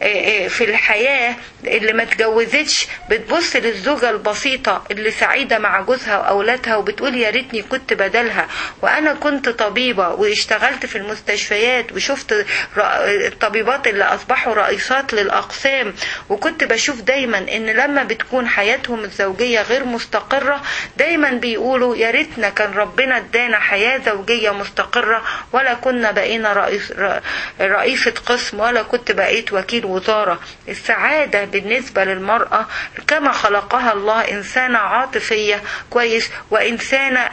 في الحياة اللي ما تجوزتش بتبص للزوجة البسيطة اللي سعيدة مع جوزها وأولادها وبتقول يا ريتني كنت بدلها وأنا كنت طبيبة واشتغلت في المستشفيات وشفت الطبيبات اللي أصبحوا رئيسات للأقسام وكنت بشوف دايما إن لما بتكون حياتهم الزوجية غير مستقرة دايما بيقولوا يا ريتنا كان ربنا ادانا حياة زوجية مستقرة ولا كنا بقينا رئيس رئيسة قسم ولا كنت بقيت وكيل وزارة السعادة بالنسبة للمرأة كما خلقها الله إنسانة عاطفية كويس وإنسانة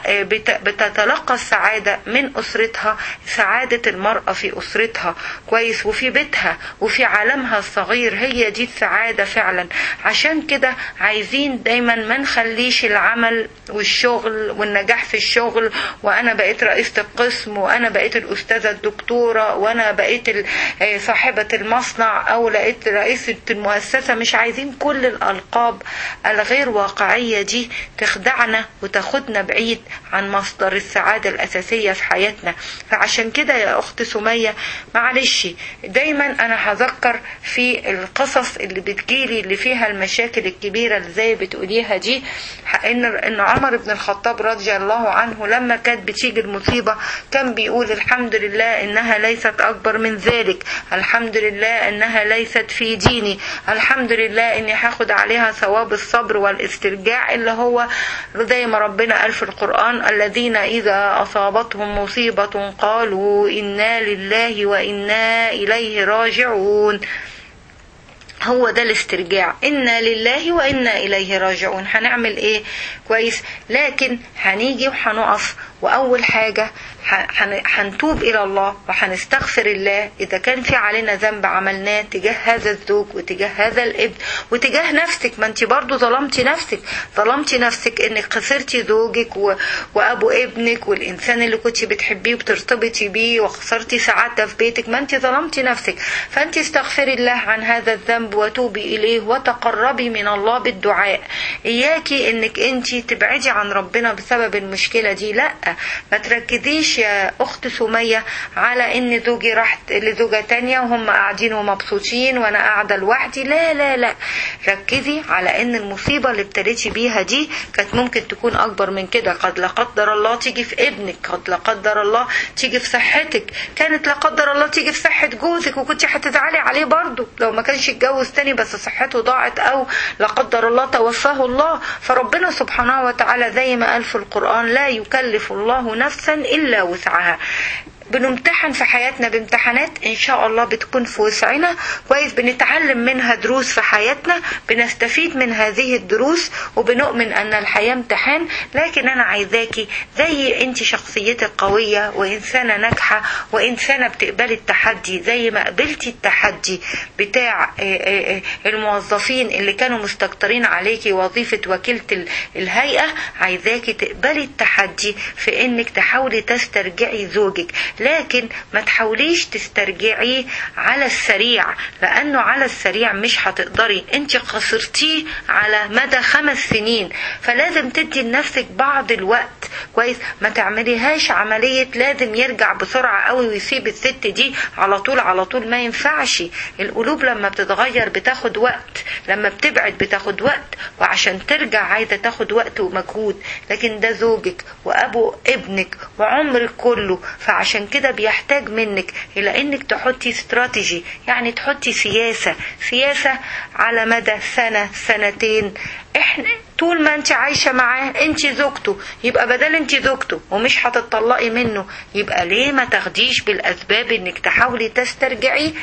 بتتلقى السعادة من أسرتها سعادة المرأة في أسرتها كويس وفي بيتها وفي عالمها الصغير هي دي السعادة فعلا عشان كده عايزين دايما ما نخليش العمل والشغل والنجاح في الشغل وانا بقيت رئيسة القسم وانا بقيت الاستاذة الدكتورة وانا بقيت صاحبة المصنع او لقيت رئيسة المؤسسة مش عايزين كل الالقاب الغير واقعية دي تخدعنا وتاخدنا بعيد عن مصدر السعادة الاساسية في حياتنا فعشان كده يا اخت سمية معلش دايما انا هذكر في القصص اللي بتجيلي اللي فيها المشاكل الكبيرة اللي زي بتقوليها دي ان ان عمر بن الخطاب رضي الله عنه لما كانت بتيجي المصيبة كان بيقول الحمد لله انها ليست اكبر من ذلك الحمد لله انها ليست في ديني الحمد لله اني هاخد عليها ثواب الصبر والاسترجاع اللي هو زي ما ربنا قال في القرآن الذين اذا اصابتهم مصيبة قالوا انا لله وانا اليه راجعون هو ده الاسترجاع إنا لله وإنا إليه راجعون هنعمل إيه كويس لكن هنيجي وهنقف وأول حاجة هنتوب إلى الله وهنستغفر الله إذا كان في علينا ذنب عملناه تجاه هذا الزوج وتجاه هذا الابن وتجاه نفسك ما أنت برضو ظلمتي نفسك ظلمتي نفسك إنك خسرتي زوجك و... وأبو ابنك والإنسان اللي كنت بتحبيه وبترتبطي بيه وخسرتي سعادة في بيتك ما أنت ظلمتي نفسك فأنت استغفري الله عن هذا الذنب وتوبي إليه وتقربي من الله بالدعاء إياكي إنك أنت تبعدي عن ربنا بسبب المشكلة دي لأ لا ما تركزيش يا اخت سميه على ان زوجي راح لزوجه تانية وهم قاعدين ومبسوطين وانا قاعده لوحدي لا لا لا ركزي على ان المصيبه اللي ابتليتي بيها دي كانت ممكن تكون اكبر من كده قد لا قدر الله تيجي في ابنك قد لا قدر الله تيجي في صحتك كانت لا قدر الله تيجي في صحه جوزك وكنت هتزعلي عليه برضه لو ما كانش اتجوز تاني بس صحته ضاعت او لا قدر الله توفاه الله فربنا سبحانه وتعالى زي ما قال في القران لا يكلف الله نفسا الا وسعها بنمتحن في حياتنا بامتحانات ان شاء الله بتكون في وسعنا كويس بنتعلم منها دروس في حياتنا بنستفيد من هذه الدروس وبنؤمن ان الحياه امتحان لكن انا عايزاكي زي انت شخصيتك قويه وانسانه ناجحه وانسانه بتقبلي التحدي زي ما قبلتي التحدي بتاع الموظفين اللي كانوا مستكترين عليكي وظيفه وكيله الهيئه عايزاكي تقبلي التحدي في انك تحاولي تسترجعي زوجك لكن ما تحاوليش تسترجعيه على السريع لانه على السريع مش هتقدري انت خسرتيه على مدى خمس سنين فلازم تدي لنفسك بعض الوقت كويس ما تعمليهاش عملية لازم يرجع بسرعة قوي ويسيب الست دي على طول على طول ما ينفعش القلوب لما بتتغير بتاخد وقت لما بتبعد بتاخد وقت وعشان ترجع عايزة تاخد وقت ومجهود لكن ده زوجك وابو ابنك وعمرك كله فعشان كده بيحتاج منك الى انك تحطي استراتيجي يعني تحطي سياسة سياسة على مدى سنة سنتين احنا طول ما انت عايشة معاه انت زوجته يبقى بدل انت زوجته ومش هتطلقي منه يبقى ليه ما تاخديش بالاسباب انك تحاولي تسترجعيه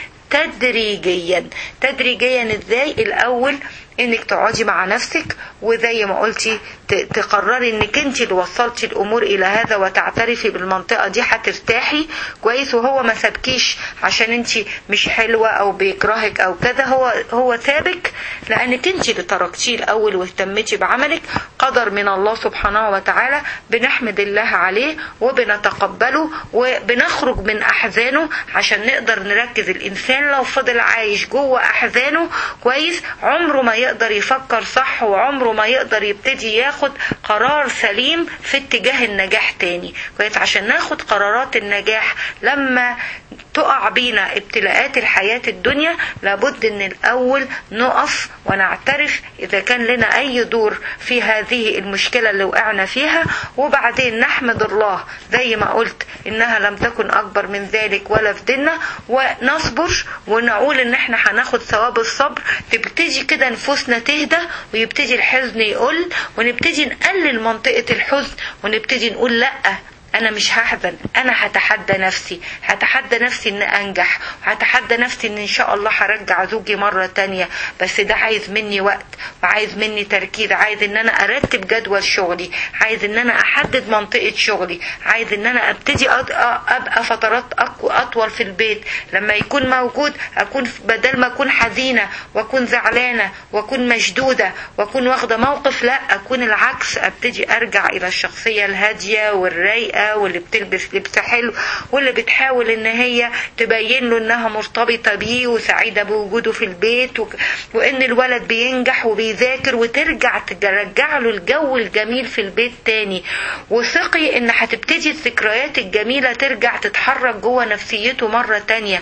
تدريجيا تدريجيا ازاي الاول انك تقعدي مع نفسك وزي ما قلتي تقرري انك انت اللي وصلتي الامور الى هذا وتعترفي بالمنطقه دي هترتاحي كويس وهو ما سابكيش عشان انت مش حلوه او بيكرهك او كذا هو هو سابك لانك انت اللي تركتيه الاول واهتمتي بعملك قدر من الله سبحانه وتعالى بنحمد الله عليه وبنتقبله وبنخرج من احزانه عشان نقدر نركز الانسان لو فضل عايش جوه احزانه كويس عمره ما يقدر يفكر صح وعمره ما يقدر يبتدي ياخد قرار سليم في اتجاه النجاح تاني كويس عشان ناخد قرارات النجاح لما تقع بينا ابتلاءات الحياة الدنيا لابد ان الاول نقف ونعترف اذا كان لنا اي دور في هذه المشكلة اللي وقعنا فيها وبعدين نحمد الله زي ما قلت انها لم تكن اكبر من ذلك ولا في ديننا ونصبر ونقول ان احنا هناخد ثواب الصبر تبتدي كده نفوسنا تهدى ويبتدي الحزن يقل ونبتدي نقلل منطقة الحزن ونبتدي نقول لأ انا مش هحزن انا هتحدى نفسي هتحدى نفسي ان انجح هتحدى نفسي ان ان شاء الله هرجع زوجي مرة تانية بس ده عايز مني وقت وعايز مني تركيز عايز ان انا ارتب جدول شغلي عايز ان انا احدد منطقة شغلي عايز ان انا ابتدي ابقى فترات اطول في البيت لما يكون موجود اكون بدل ما اكون حزينة واكون زعلانة واكون مشدودة واكون واخدة موقف لا اكون العكس ابتدي ارجع الى الشخصية الهادية والرايقة واللي بتلبس لبس حلو واللي بتحاول ان هي تبين له انها مرتبطة بيه وسعيدة بوجوده في البيت و... وان الولد بينجح وبيذاكر وترجع ترجع له الجو الجميل في البيت تاني وثقي ان هتبتدي الذكريات الجميلة ترجع تتحرك جوه نفسيته مرة تانية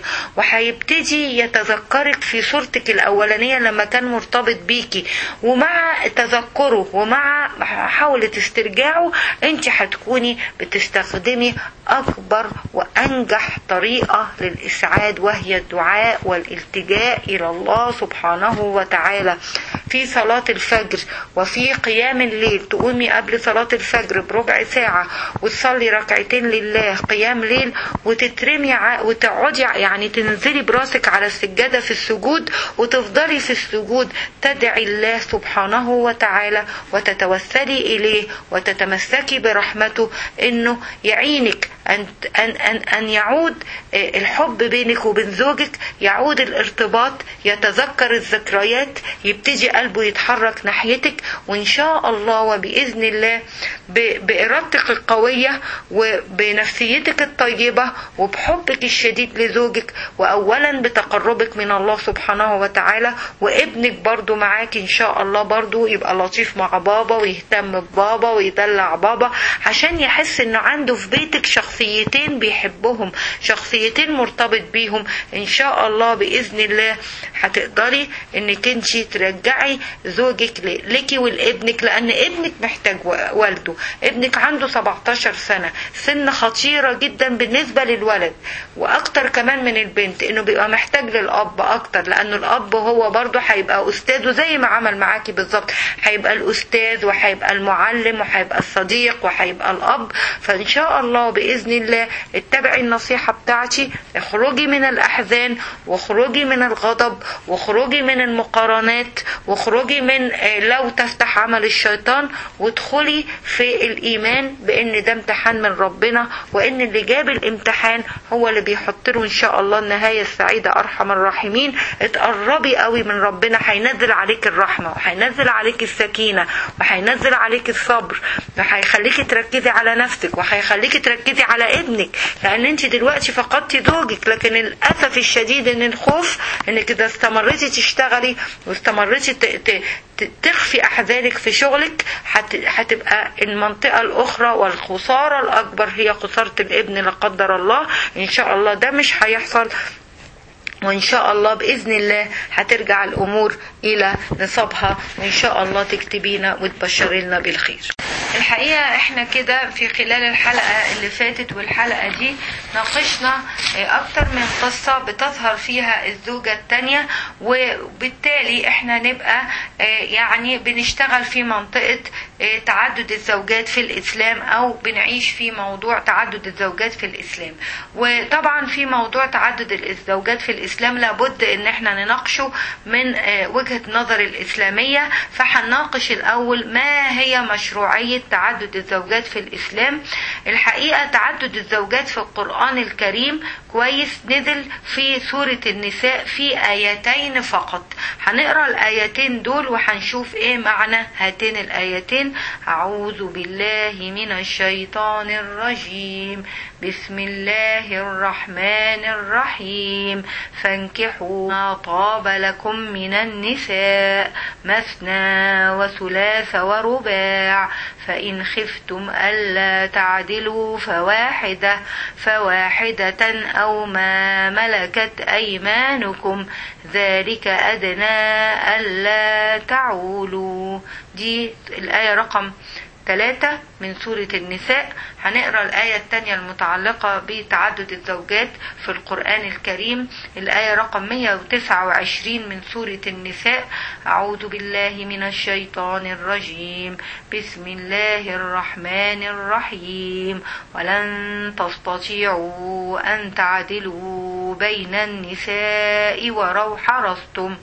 وهيبتدي يتذكرك في صورتك الاولانية لما كان مرتبط بيكي ومع تذكره ومع محاولة استرجاعه انت هتكوني بتست تستخدمي أكبر وأنجح طريقة للإسعاد وهي الدعاء والالتجاء إلى الله سبحانه وتعالى في صلاة الفجر وفي قيام الليل تقومي قبل صلاة الفجر بربع ساعة وتصلي ركعتين لله قيام ليل وتترمي ع... وتقعدي يعني تنزلي براسك على السجادة في السجود وتفضلي في السجود تدعي الله سبحانه وتعالى وتتوسلي إليه وتتمسكي برحمته إنه يعينك أن, أن, أن, أن يعود الحب بينك وبين زوجك يعود الارتباط يتذكر الذكريات يبتدي قلبه يتحرك ناحيتك وإن شاء الله وبإذن الله بإرادتك القوية وبنفسيتك الطيبة وبحبك الشديد لزوجك وأولا بتقربك من الله سبحانه وتعالى وابنك برضو معاك إن شاء الله برضو يبقى لطيف مع بابا ويهتم ببابا ويدلع بابا عشان يحس انه عنده في بيتك شخصيتين بيحبهم شخصيتين مرتبط بيهم ان شاء الله باذن الله هتقدري انك انت ترجعي زوجك لك ولابنك لان ابنك محتاج والده ابنك عنده 17 سنة سن خطيرة جدا بالنسبة للولد واكتر كمان من البنت انه بيبقى محتاج للاب اكتر لانه الاب هو برضه هيبقى استاذه زي ما عمل معاكي بالظبط هيبقى الاستاذ وهيبقى المعلم وهيبقى الصديق وهيبقى الاب فان شاء الله باذن الله اتبعي النصيحه بتاعتي اخرجي من الاحزان واخرجي من الغضب واخرجي من المقارنات واخرجي من لو تفتح عمل الشيطان وادخلي في الايمان بان ده امتحان من ربنا وان اللي جاب الامتحان هو اللي بيحط له ان شاء الله النهايه السعيده ارحم الراحمين اتقربي قوي من ربنا هينزل عليك الرحمه وهينزل عليك السكينه وهينزل عليك الصبر وهيخليكي تركزي على نفسك وهيخليكي تركزي على ابنك لان انت دلوقتي فقدتي زوجك لكن للاسف الشديد ان الخوف انك اذا استمرتي تشتغلي واستمرتي تخفي احزانك في شغلك هتبقى المنطقه الاخرى والخساره الاكبر هي خساره الابن لا قدر الله ان شاء الله ده مش هيحصل وإن شاء الله بإذن الله هترجع الأمور إلى نصابها وإن شاء الله تكتبينا وتبشري لنا بالخير الحقيقة احنا كده في خلال الحلقة اللي فاتت والحلقة دي ناقشنا اكتر من قصة بتظهر فيها الزوجة التانية وبالتالي احنا نبقى يعني بنشتغل في منطقة تعدد الزوجات في الإسلام أو بنعيش في موضوع تعدد الزوجات في الإسلام وطبعا في موضوع تعدد الزوجات في الإسلام لابد إن احنا نناقشه من وجهة نظر الإسلامية فهنناقش الأول ما هي مشروعية تعدد الزوجات في الإسلام الحقيقة تعدد الزوجات في القرآن الكريم كويس نزل في سورة النساء في آيتين فقط هنقرأ الآيتين دول وهنشوف إيه معنى هاتين الآيتين أعوذ بالله من الشيطان الرجيم بسم الله الرحمن الرحيم فانكحوا ما طاب لكم من النساء مثنى وثلاث ورباع فإن خفتم ألا تعدلوا فواحدة فواحدة أو ما ملكت أيمانكم ذلك أدنى ألا تعولوا دي الآية رقم ثلاثة من سورة النساء هنقرا الآية الثانية المتعلقة بتعدد الزوجات في القرآن الكريم الآية رقم 129 من سورة النساء أعوذ بالله من الشيطان الرجيم بسم الله الرحمن الرحيم ولن تستطيعوا أن تعدلوا بين النساء ولو حرصتم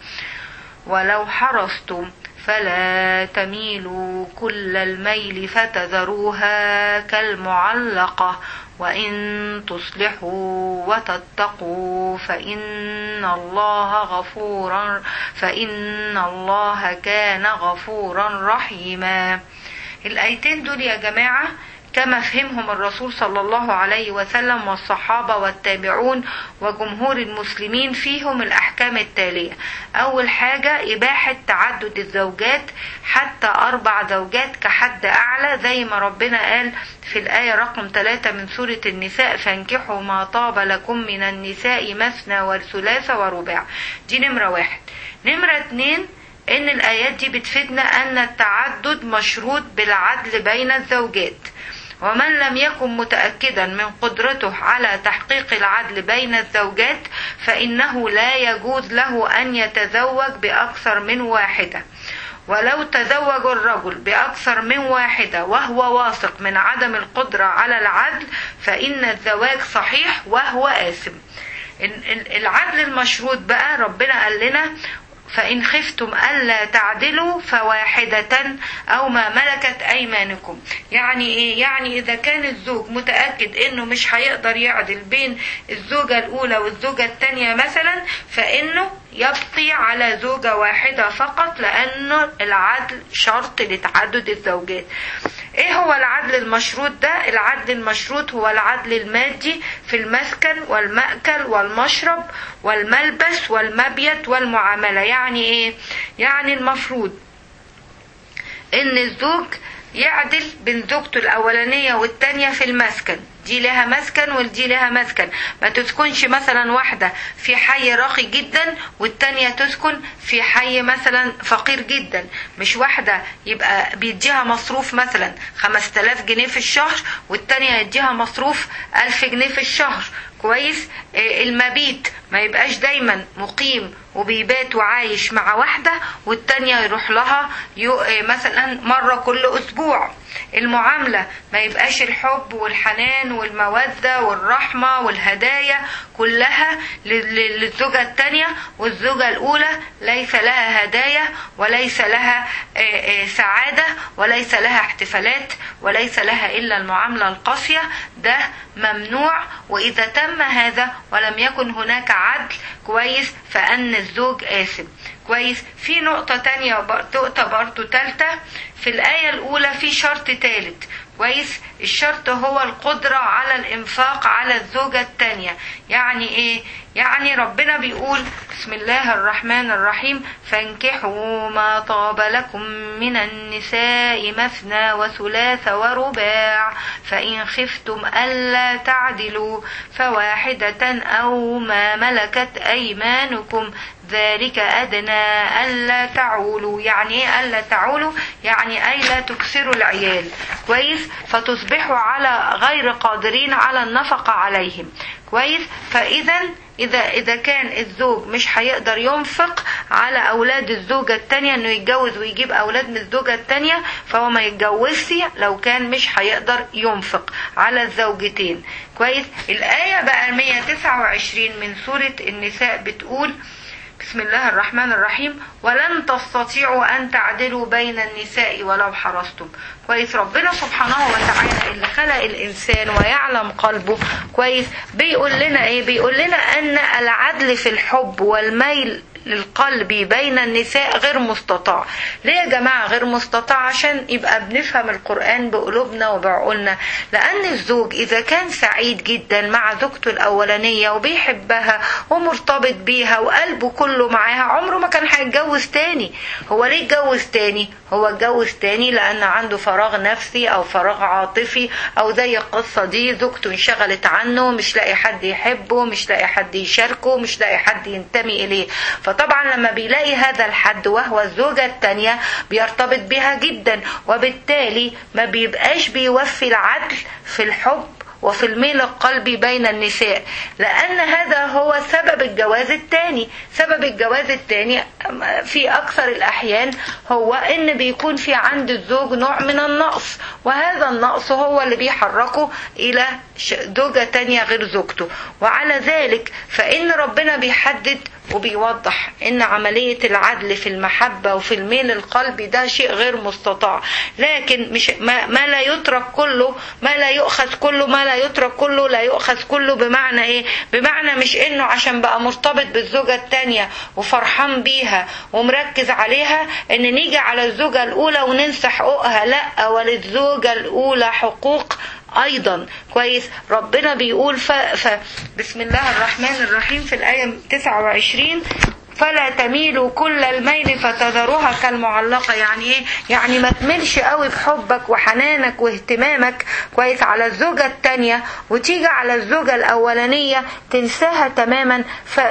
ولو حرصتم فلا تميلوا كل الميل فتذروها كالمعلقة وإن تصلحوا وتتقوا فإن الله غفورا فإن الله كان غفورا رحيما الآيتين دول يا جماعة كما فهمهم الرسول صلى الله عليه وسلم والصحابة والتابعون وجمهور المسلمين فيهم الأحكام التالية أول حاجة إباحة تعدد الزوجات حتى أربع زوجات كحد أعلى زي ما ربنا قال في الآية رقم ثلاثة من سورة النساء فانكحوا ما طاب لكم من النساء مثنى وثلاث ورباع دي نمرة واحد نمرة اتنين إن الآيات دي بتفيدنا أن التعدد مشروط بالعدل بين الزوجات ومن لم يكن متأكدا من قدرته على تحقيق العدل بين الزوجات فإنه لا يجوز له أن يتزوج بأكثر من واحدة ولو تزوج الرجل بأكثر من واحدة وهو واثق من عدم القدرة على العدل فإن الزواج صحيح وهو آثم العدل المشروط بقى ربنا قال لنا فإن خفتم ألا تعدلوا فواحدة أو ما ملكت أيمانكم يعني إيه يعني إذا كان الزوج متأكد إنه مش هيقدر يعدل بين الزوجة الأولى والزوجة الثانية مثلا فإنه يبقي على زوجة واحدة فقط لأنه العدل شرط لتعدد الزوجات ايه هو العدل المشروط ده العدل المشروط هو العدل المادي في المسكن والمأكل والمشرب والملبس والمبيت والمعاملة يعني ايه يعني المفروض ان الزوج يعدل بين زوجته الأولانية والتانية في المسكن دي لها مسكن ودي لها مسكن ما تسكنش مثلا واحدة في حي راقي جدا والتانية تسكن في حي مثلا فقير جدا مش واحدة يبقى بيديها مصروف مثلا 5000 جنيه في الشهر والتانية يديها مصروف 1000 جنيه في الشهر كويس المبيت ما يبقاش دايما مقيم وبيبات وعايش مع واحدة والتانية يروح لها مثلا مرة كل أسبوع المعاملة ما يبقاش الحب والحنان والمودة والرحمة والهدايا كلها للزوجة التانية والزوجة الأولى ليس لها هدايا وليس لها سعادة وليس لها احتفالات وليس لها إلا المعاملة القاسية ده ممنوع وإذا تم هذا ولم يكن هناك عدل كويس فأن الزوج آثم كويس في نقطة تانية نقطة برضو تالتة في الآية الأولى في شرط تالت كويس الشرط هو القدرة على الإنفاق على الزوجة التانية يعني إيه يعني ربنا بيقول بسم الله الرحمن الرحيم فانكحوا ما طاب لكم من النساء مثنى وثلاث ورباع فإن خفتم ألا تعدلوا فواحدة أو ما ملكت أيمانكم ذلك أدنى ألا تعولوا يعني إيه ألا تعولوا يعني أي لا تكسروا العيال كويس فتصبحوا على غير قادرين على النفقة عليهم كويس فإذا إذا إذا كان الزوج مش هيقدر ينفق على أولاد الزوجة التانية إنه يتجوز ويجيب أولاد من الزوجة التانية فهو ما يتجوزش لو كان مش هيقدر ينفق على الزوجتين كويس الآية بقى 129 من سورة النساء بتقول بسم الله الرحمن الرحيم ولن تستطيعوا أن تعدلوا بين النساء ولو حرصتم كويس ربنا سبحانه وتعالى اللي خلق الإنسان ويعلم قلبه كويس بيقول لنا إيه بيقول لنا أن العدل في الحب والميل للقلب بين النساء غير مستطاع ليه يا جماعة غير مستطاع عشان يبقى بنفهم القرآن بقلوبنا وبعقولنا لأن الزوج إذا كان سعيد جدا مع زوجته الأولانية وبيحبها ومرتبط بيها وقلبه كله معاها عمره ما كان هيتجوز تاني هو ليه اتجوز تاني هو اتجوز تاني لأن عنده فراغ نفسي أو فراغ عاطفي أو زي القصة دي زوجته انشغلت عنه مش لاقي حد يحبه مش لاقي حد يشاركه مش لاقي حد ينتمي إليه فطبعا لما بيلاقي هذا الحد وهو الزوجة التانية بيرتبط بها جدا وبالتالي ما بيبقاش بيوفي العدل في الحب وفي الميل القلبي بين النساء لأن هذا هو سبب الجواز الثاني سبب الجواز الثاني في أكثر الأحيان هو إن بيكون في عند الزوج نوع من النقص وهذا النقص هو اللي بيحركه إلى زوجة تانية غير زوجته وعلى ذلك فإن ربنا بيحدد وبيوضح ان عملية العدل في المحبة وفي الميل القلبي ده شيء غير مستطاع لكن مش ما, ما لا يترك كله ما لا يؤخذ كله ما لا يترك كله لا يؤخذ كله بمعنى ايه بمعنى مش انه عشان بقى مرتبط بالزوجة التانية وفرحان بيها ومركز عليها ان نيجي على الزوجة الاولى وننسى حقوقها لا وللزوجة الاولى حقوق ايضا كويس ربنا بيقول ف... ف... بسم الله الرحمن الرحيم في الايه 29 فلا تميلوا كل الميل فتذروها كالمعلقة يعني ايه يعني ما تملش قوي بحبك وحنانك واهتمامك كويس على الزوجة التانية وتيجي على الزوجة الأولانية تنساها تماما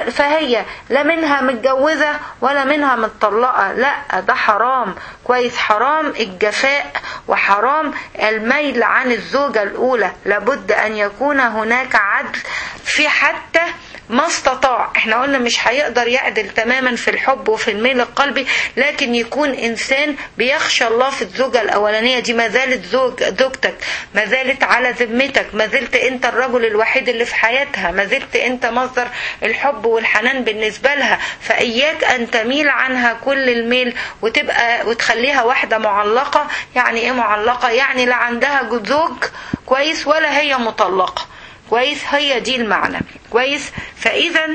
فهي لا منها متجوزة ولا منها متطلقة لا ده حرام كويس حرام الجفاء وحرام الميل عن الزوجة الأولى لابد أن يكون هناك عدل في حتى ما استطاع احنا قلنا مش هيقدر يعدل تماما في الحب وفي الميل القلبي لكن يكون انسان بيخشى الله في الزوجة الاولانية دي ما زالت زوج زوجتك ما زالت على ذمتك ما زلت انت الرجل الوحيد اللي في حياتها ما زلت انت مصدر الحب والحنان بالنسبة لها فاياك ان تميل عنها كل الميل وتبقى وتخليها واحدة معلقة يعني ايه معلقة يعني لا عندها زوج كويس ولا هي مطلقة كويس هي دي المعنى كويس فاذا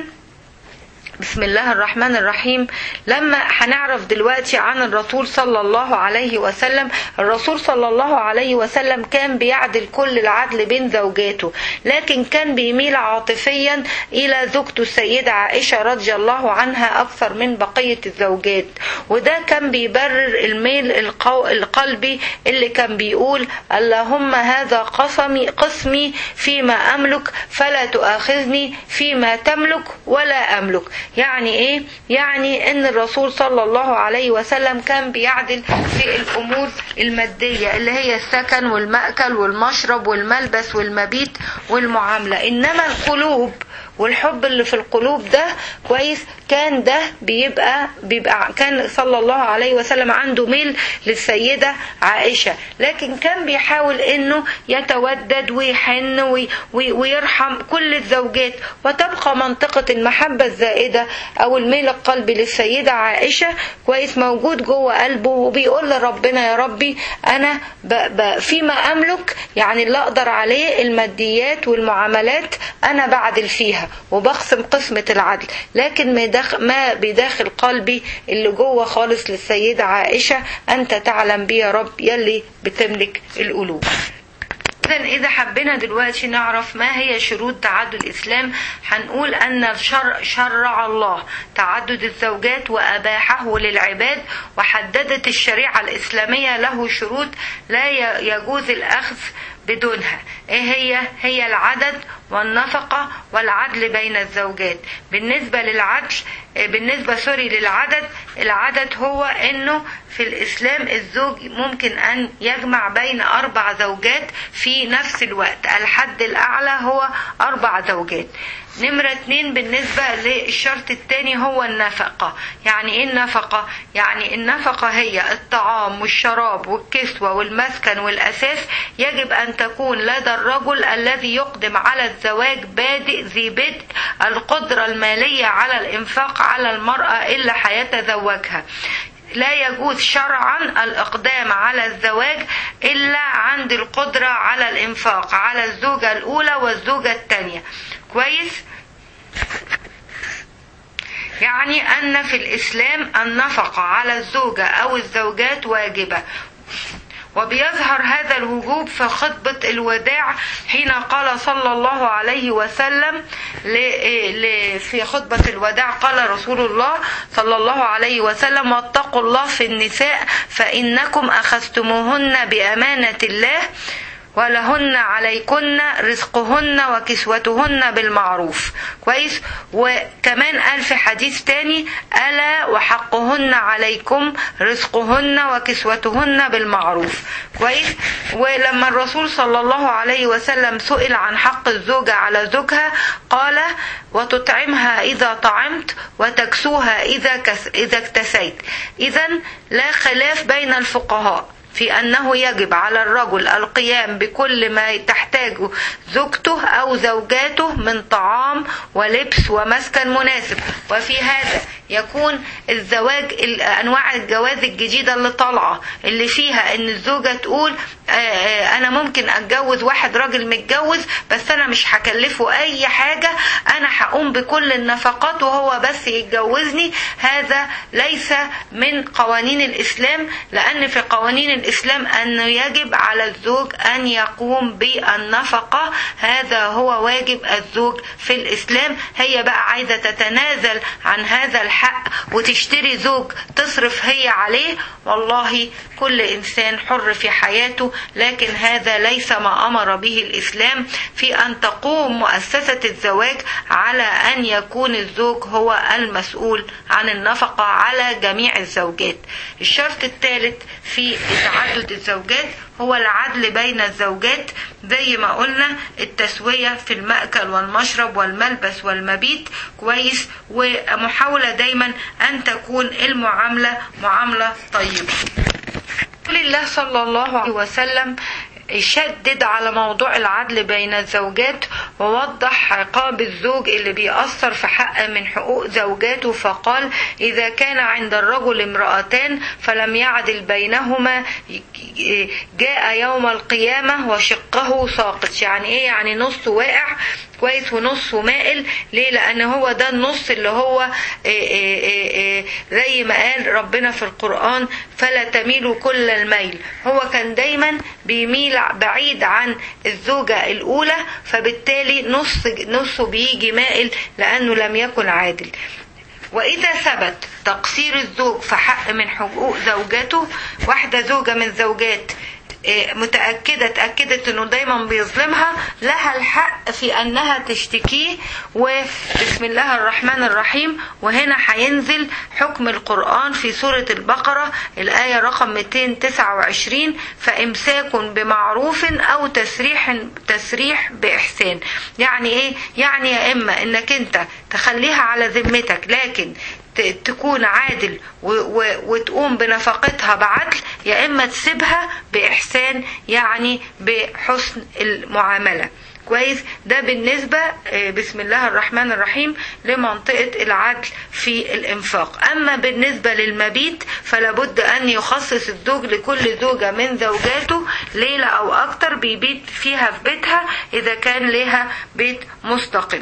بسم الله الرحمن الرحيم لما هنعرف دلوقتي عن الرسول صلى الله عليه وسلم الرسول صلى الله عليه وسلم كان بيعدل كل العدل بين زوجاته لكن كان بيميل عاطفيا إلى زوجته السيدة عائشة رضي الله عنها أكثر من بقية الزوجات وده كان بيبرر الميل القو... القلبي اللي كان بيقول اللهم هذا قسمي قسمي فيما أملك فلا تؤاخذني فيما تملك ولا أملك يعني ايه يعني ان الرسول صلى الله عليه وسلم كان بيعدل في الامور المادية اللي هي السكن والمأكل والمشرب والملبس والمبيت والمعاملة انما القلوب والحب اللي في القلوب ده كويس كان ده بيبقى بيبقى كان صلى الله عليه وسلم عنده ميل للسيدة عائشة لكن كان بيحاول انه يتودد ويحن وي وي ويرحم كل الزوجات وتبقى منطقة المحبة الزائدة او الميل القلبي للسيدة عائشة كويس موجود جوه قلبه وبيقول لربنا يا ربي انا ب ب فيما املك يعني اللي اقدر عليه الماديات والمعاملات انا بعدل فيها وبقسم قسمة العدل لكن ما بداخل قلبي اللي جوه خالص للسيدة عائشة أنت تعلم بي يا رب يلي بتملك القلوب إذا إذا حبينا دلوقتي نعرف ما هي شروط تعدد الإسلام هنقول أن الشرع شرع الله تعدد الزوجات وأباحه للعباد وحددت الشريعة الإسلامية له شروط لا يجوز الأخذ بدونها ايه هي هي العدد والنفقة والعدل بين الزوجات بالنسبة للعدل بالنسبة سوري للعدد العدد هو انه في الاسلام الزوج ممكن ان يجمع بين اربع زوجات في نفس الوقت الحد الاعلى هو اربع زوجات نمرة اتنين بالنسبة للشرط التاني هو النفقة يعني ايه النفقة يعني النفقة هي الطعام والشراب والكسوة والمسكن والاساس يجب ان تكون لدى الرجل الذي يقدم على الزواج بادئ ذي بدء القدرة المالية على الانفاق على المرأة اللي هيتزوجها لا يجوز شرعا الإقدام على الزواج إلا عند القدرة على الإنفاق على الزوجة الأولى والزوجة الثانية كويس يعني أن في الإسلام النفقة على الزوجة أو الزوجات واجبة وبيظهر هذا الوجوب في خطبة الوداع حين قال صلى الله عليه وسلم في خطبة الوداع قال رسول الله صلى الله عليه وسلم واتقوا الله في النساء فإنكم أخذتموهن بأمانة الله ولهن عليكن رزقهن وكسوتهن بالمعروف كويس وكمان قال في حديث تاني ألا وحقهن عليكم رزقهن وكسوتهن بالمعروف كويس ولما الرسول صلى الله عليه وسلم سئل عن حق الزوجة على زوجها قال وتطعمها إذا طعمت وتكسوها إذا كس إذا اكتسيت إذا لا خلاف بين الفقهاء في أنه يجب على الرجل القيام بكل ما تحتاجه زوجته أو زوجاته من طعام ولبس ومسكن مناسب وفي هذا يكون الزواج أنواع الجواز الجديدة اللي طالعة اللي فيها أن الزوجة تقول أنا ممكن أتجوز واحد راجل متجوز بس أنا مش هكلفه أي حاجة أنا هقوم بكل النفقات وهو بس يتجوزني هذا ليس من قوانين الإسلام لأن في قوانين الإسلام أنه يجب على الزوج أن يقوم بالنفقة هذا هو واجب الزوج في الإسلام هي بقى عايزة تتنازل عن هذا الحق وتشتري زوج تصرف هي عليه والله كل إنسان حر في حياته لكن هذا ليس ما أمر به الإسلام في أن تقوم مؤسسة الزواج على أن يكون الزوج هو المسؤول عن النفقة على جميع الزوجات الشرط الثالث في تعدد الزوجات هو العدل بين الزوجات زي ما قلنا التسوية في المأكل والمشرب والملبس والمبيت كويس ومحاولة دايما أن تكون المعاملة معاملة طيبة رسول الله صلى الله عليه وسلم شدد على موضوع العدل بين الزوجات ووضح عقاب الزوج اللي بيأثر في حق من حقوق زوجاته فقال إذا كان عند الرجل امرأتان فلم يعدل بينهما جاء يوم القيامة وشقه ساقط يعني إيه يعني نص واقع كويس ونص مائل ليه لان هو ده النص اللي هو إيه إيه إيه زي ما قال ربنا في القرآن فلا تميلوا كل الميل هو كان دايما بيميل بعيد عن الزوجة الأولى فبالتالي نص نصه بيجي مائل لأنه لم يكن عادل وإذا ثبت تقصير الزوج في حق من حقوق زوجته واحدة زوجة من زوجات متأكدة اتأكدت انه دايما بيظلمها لها الحق في انها تشتكيه وبسم الله الرحمن الرحيم وهنا هينزل حكم القرآن في سورة البقرة الآية رقم 229 فإمساك بمعروف أو تسريح تسريح بإحسان يعني إيه؟ يعني يا إما إنك أنت تخليها على ذمتك لكن تكون عادل وتقوم بنفقتها بعدل يا اما تسيبها باحسان يعني بحسن المعامله كويس ده بالنسبة بسم الله الرحمن الرحيم لمنطقة العدل في الإنفاق أما بالنسبة للمبيت فلابد أن يخصص الزوج لكل زوجة من زوجاته ليلة أو أكتر بيبيت فيها في بيتها إذا كان لها بيت مستقل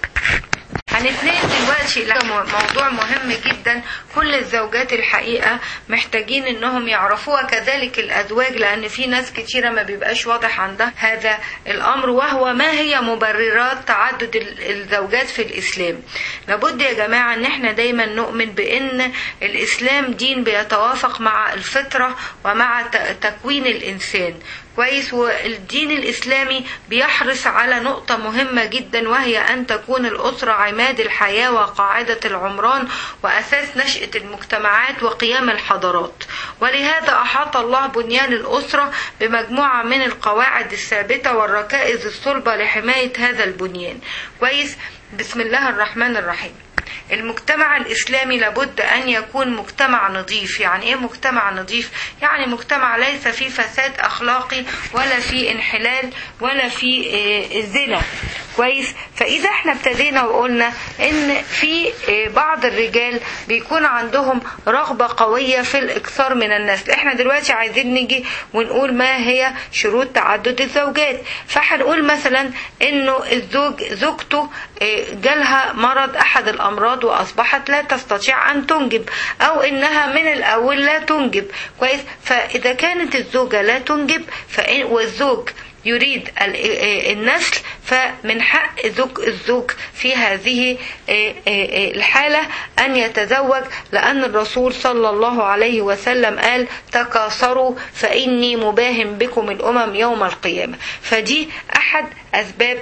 هنتنقل دلوقتي لموضوع مهم جدا كل الزوجات الحقيقة محتاجين انهم يعرفوها كذلك الازواج لان في ناس كتيرة ما بيبقاش واضح عندها هذا الامر وهو ما هي مبررات تعدد الزوجات في الاسلام لابد يا جماعة ان احنا دايما نؤمن بان الاسلام دين بيتوافق مع الفطرة ومع تكوين الانسان كويس والدين الإسلامي بيحرص على نقطة مهمة جدا وهي أن تكون الأسرة عماد الحياة وقاعدة العمران وأساس نشأة المجتمعات وقيام الحضارات ولهذا أحاط الله بنيان الأسرة بمجموعة من القواعد الثابتة والركائز الصلبة لحماية هذا البنيان كويس بسم الله الرحمن الرحيم المجتمع الإسلامي لابد أن يكون مجتمع نظيف يعني إيه مجتمع نظيف يعني مجتمع ليس فيه فساد أخلاقي ولا فيه انحلال ولا فيه زنا كويس فإذا احنا ابتدينا وقلنا إن في بعض الرجال بيكون عندهم رغبة قوية في الإكثار من النسل احنا دلوقتي عايزين نيجي ونقول ما هي شروط تعدد الزوجات فهنقول مثلا إنه الزوج زوجته جالها مرض أحد الأمراض وأصبحت لا تستطيع أن تنجب أو إنها من الأول لا تنجب كويس فإذا كانت الزوجة لا تنجب فإن والزوج يريد النسل فمن حق زوج الزوج في هذه الحالة أن يتزوج لأن الرسول صلى الله عليه وسلم قال تكاثروا فإني مباهم بكم الأمم يوم القيامة فدي أحد أسباب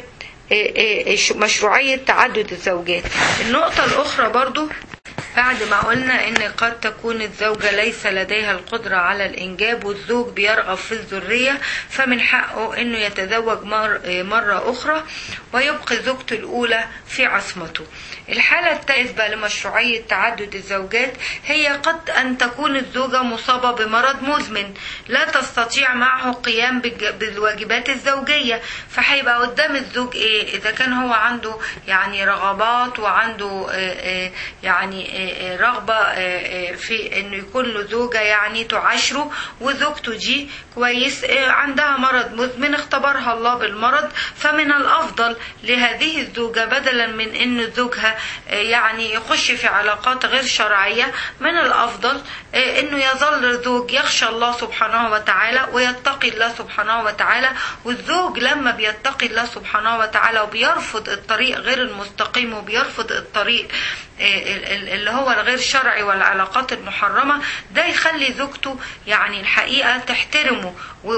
مشروعية تعدد الزوجات النقطة الأخرى برضو بعد ما قلنا ان قد تكون الزوجة ليس لديها القدرة على الانجاب والزوج بيرغب في الذرية فمن حقه انه يتزوج مر مرة اخرى ويبقي زوجته الاولى في عصمته الحالة الثالثة لمشروعية تعدد الزوجات هي قد أن تكون الزوجة مصابة بمرض مزمن لا تستطيع معه القيام بالواجبات الزوجية فهيبقى قدام الزوج إيه إذا كان هو عنده يعني رغبات وعنده يعني رغبة في إنه يكون له زوجة يعني تعاشره وزوجته دي كويس عندها مرض مزمن اختبرها الله بالمرض فمن الأفضل لهذه الزوجة بدلا من إن زوجها يعني يخش في علاقات غير شرعية من الأفضل إنه يظل زوج يخشى الله سبحانه وتعالى ويتقي الله سبحانه وتعالى والزوج لما بيتقي الله سبحانه وتعالى وبيرفض الطريق غير المستقيم وبيرفض الطريق اللي هو الغير شرعي والعلاقات المحرمة ده يخلي زوجته يعني الحقيقة تحترمه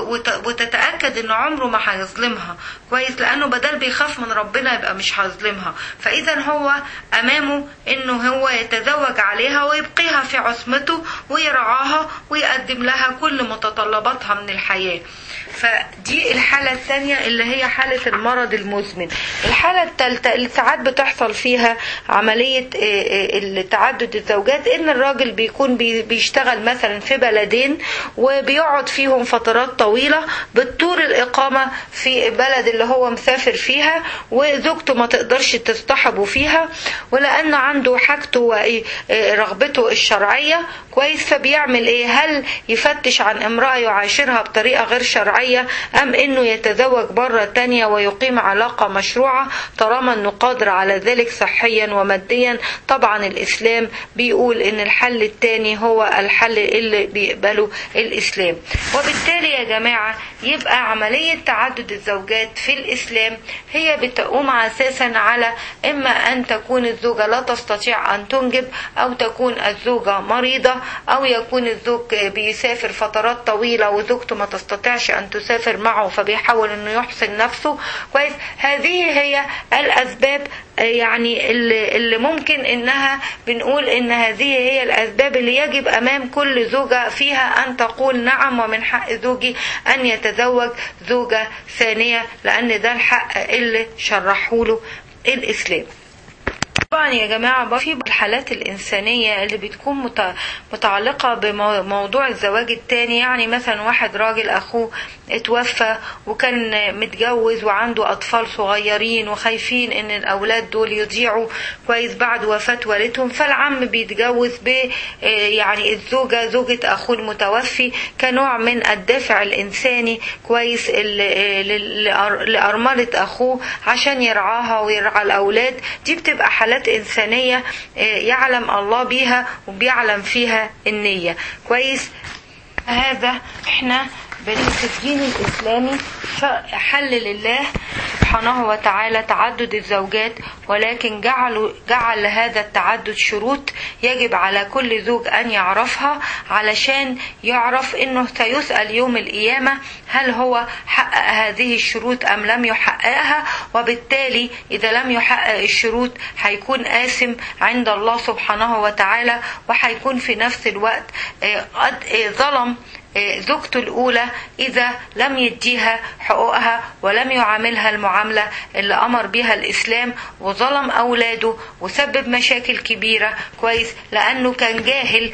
وتتأكد ان عمره ما هيظلمها كويس لانه بدل بيخاف من ربنا يبقى مش هيظلمها فاذا هو امامه انه هو يتزوج عليها ويبقيها في عصمته ويرعاها ويقدم لها كل متطلباتها من الحياة فدي الحالة الثانية اللي هي حالة المرض المزمن الحالة الثالثة اللي ساعات بتحصل فيها عملية تعدد الزوجات ان الراجل بيكون بيشتغل مثلا في بلدين وبيقعد فيهم فترات طويلة بتطور الإقامة في البلد اللي هو مسافر فيها وزوجته ما تقدرش تصطحبه فيها ولأن عنده حاجته ورغبته الشرعية كويس فبيعمل ايه هل يفتش عن امرأة يعاشرها بطريقة غير شرعية ام انه يتزوج برة تانية ويقيم علاقة مشروعة طالما انه قادر على ذلك صحيا وماديا طبعا الاسلام بيقول ان الحل التاني هو الحل اللي بيقبله الاسلام وبالتالي يا جماعة يبقى عملية تعدد الزوجات في الاسلام هي بتقوم اساسا على اما ان تكون الزوجة لا تستطيع ان تنجب او تكون الزوجة مريضة او يكون الزوج بيسافر فترات طويلة وزوجته ما تستطيعش ان تسافر معه فبيحاول انه يحسن نفسه كويس هذه هي الاسباب يعني اللي, اللي ممكن انها بنقول ان هذه هي الاسباب اللي يجب امام كل زوجة فيها ان تقول نعم ومن حق زوجي ان يتزوج زوجة ثانية لان ده الحق اللي شرحوله الاسلام طبعا يا جماعة في الحالات الإنسانية اللي بتكون متعلقة بموضوع الزواج التاني يعني مثلا واحد راجل أخوه اتوفى وكان متجوز وعنده أطفال صغيرين وخايفين إن الأولاد دول يضيعوا كويس بعد وفاة والدهم فالعم بيتجوز ب يعني الزوجة زوجة أخوه المتوفي كنوع من الدافع الإنساني كويس لأرملة أخوه عشان يرعاها ويرعى الأولاد دي بتبقى حالات إنسانية يعلم الله بيها وبيعلم فيها النية كويس هذا احنا في الدين الإسلامي حل لله سبحانه وتعالى تعدد الزوجات ولكن جعل, جعل هذا التعدد شروط يجب على كل زوج أن يعرفها علشان يعرف أنه سيسأل يوم القيامة هل هو حقق هذه الشروط أم لم يحققها وبالتالي إذا لم يحقق الشروط هيكون آثم عند الله سبحانه وتعالى وهيكون في نفس الوقت قد ظلم زوجته الأولى إذا لم يديها حقوقها ولم يعاملها المعاملة اللي أمر بها الإسلام وظلم أولاده وسبب مشاكل كبيرة كويس لأنه كان جاهل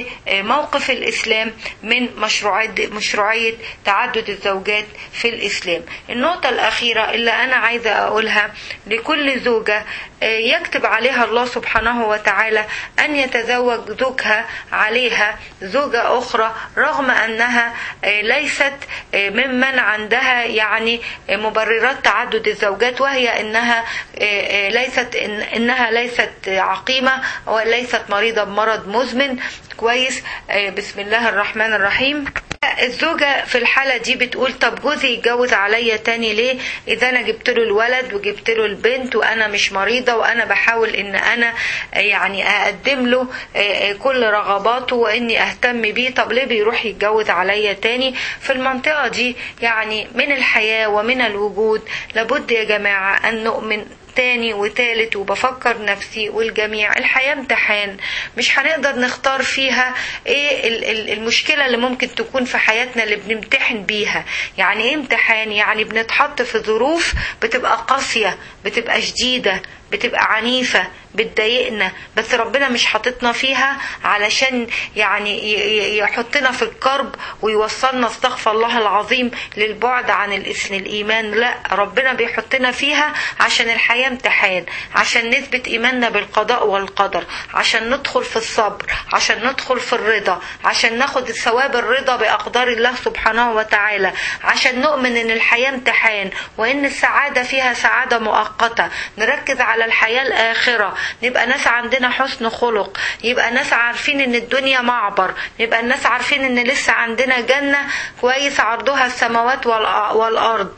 بموقف الإسلام من مشروعية, مشروعية تعدد الزوجات في الإسلام النقطة الأخيرة اللي أنا عايزة أقولها لكل زوجة يكتب عليها الله سبحانه وتعالى أن يتزوج زوجها عليها زوجة أخرى رغم أنها ليست ممن عندها يعني مبررات تعدد الزوجات وهي أنها ليست إنها ليست عقيمة وليست مريضة بمرض مزمن كويس بسم الله الرحمن الرحيم الزوجة في الحالة دي بتقول طب جوزي يتجوز عليا تاني ليه إذا أنا جبت له الولد وجبت له البنت وأنا مش مريضة وأنا بحاول إن أنا يعني أقدم له كل رغباته وإني أهتم بيه طب ليه بيروح يتجوز عليا تاني في المنطقة دي يعني من الحياة ومن الوجود لابد يا جماعة أن نؤمن تاني وتالت وبفكر نفسي والجميع الحياة امتحان مش هنقدر نختار فيها ايه المشكلة اللي ممكن تكون في حياتنا اللي بنمتحن بيها يعني ايه امتحان يعني بنتحط في ظروف بتبقى قاسية بتبقى شديدة بتبقى عنيفة بتضايقنا بس ربنا مش حاططنا فيها علشان يعني يحطنا في الكرب ويوصلنا استغفر الله العظيم للبعد عن الاسم الايمان لا ربنا بيحطنا فيها عشان الحياة امتحان عشان نثبت ايماننا بالقضاء والقدر عشان ندخل في الصبر عشان ندخل في الرضا عشان ناخد ثواب الرضا باقدار الله سبحانه وتعالى عشان نؤمن ان الحياة امتحان وان السعادة فيها سعادة مؤقتة نركز على على الحياة الآخرة نبقى ناس عندنا حسن خلق يبقى ناس عارفين ان الدنيا معبر يبقى الناس عارفين ان لسه عندنا جنة كويس عرضها السماوات والأ- والأرض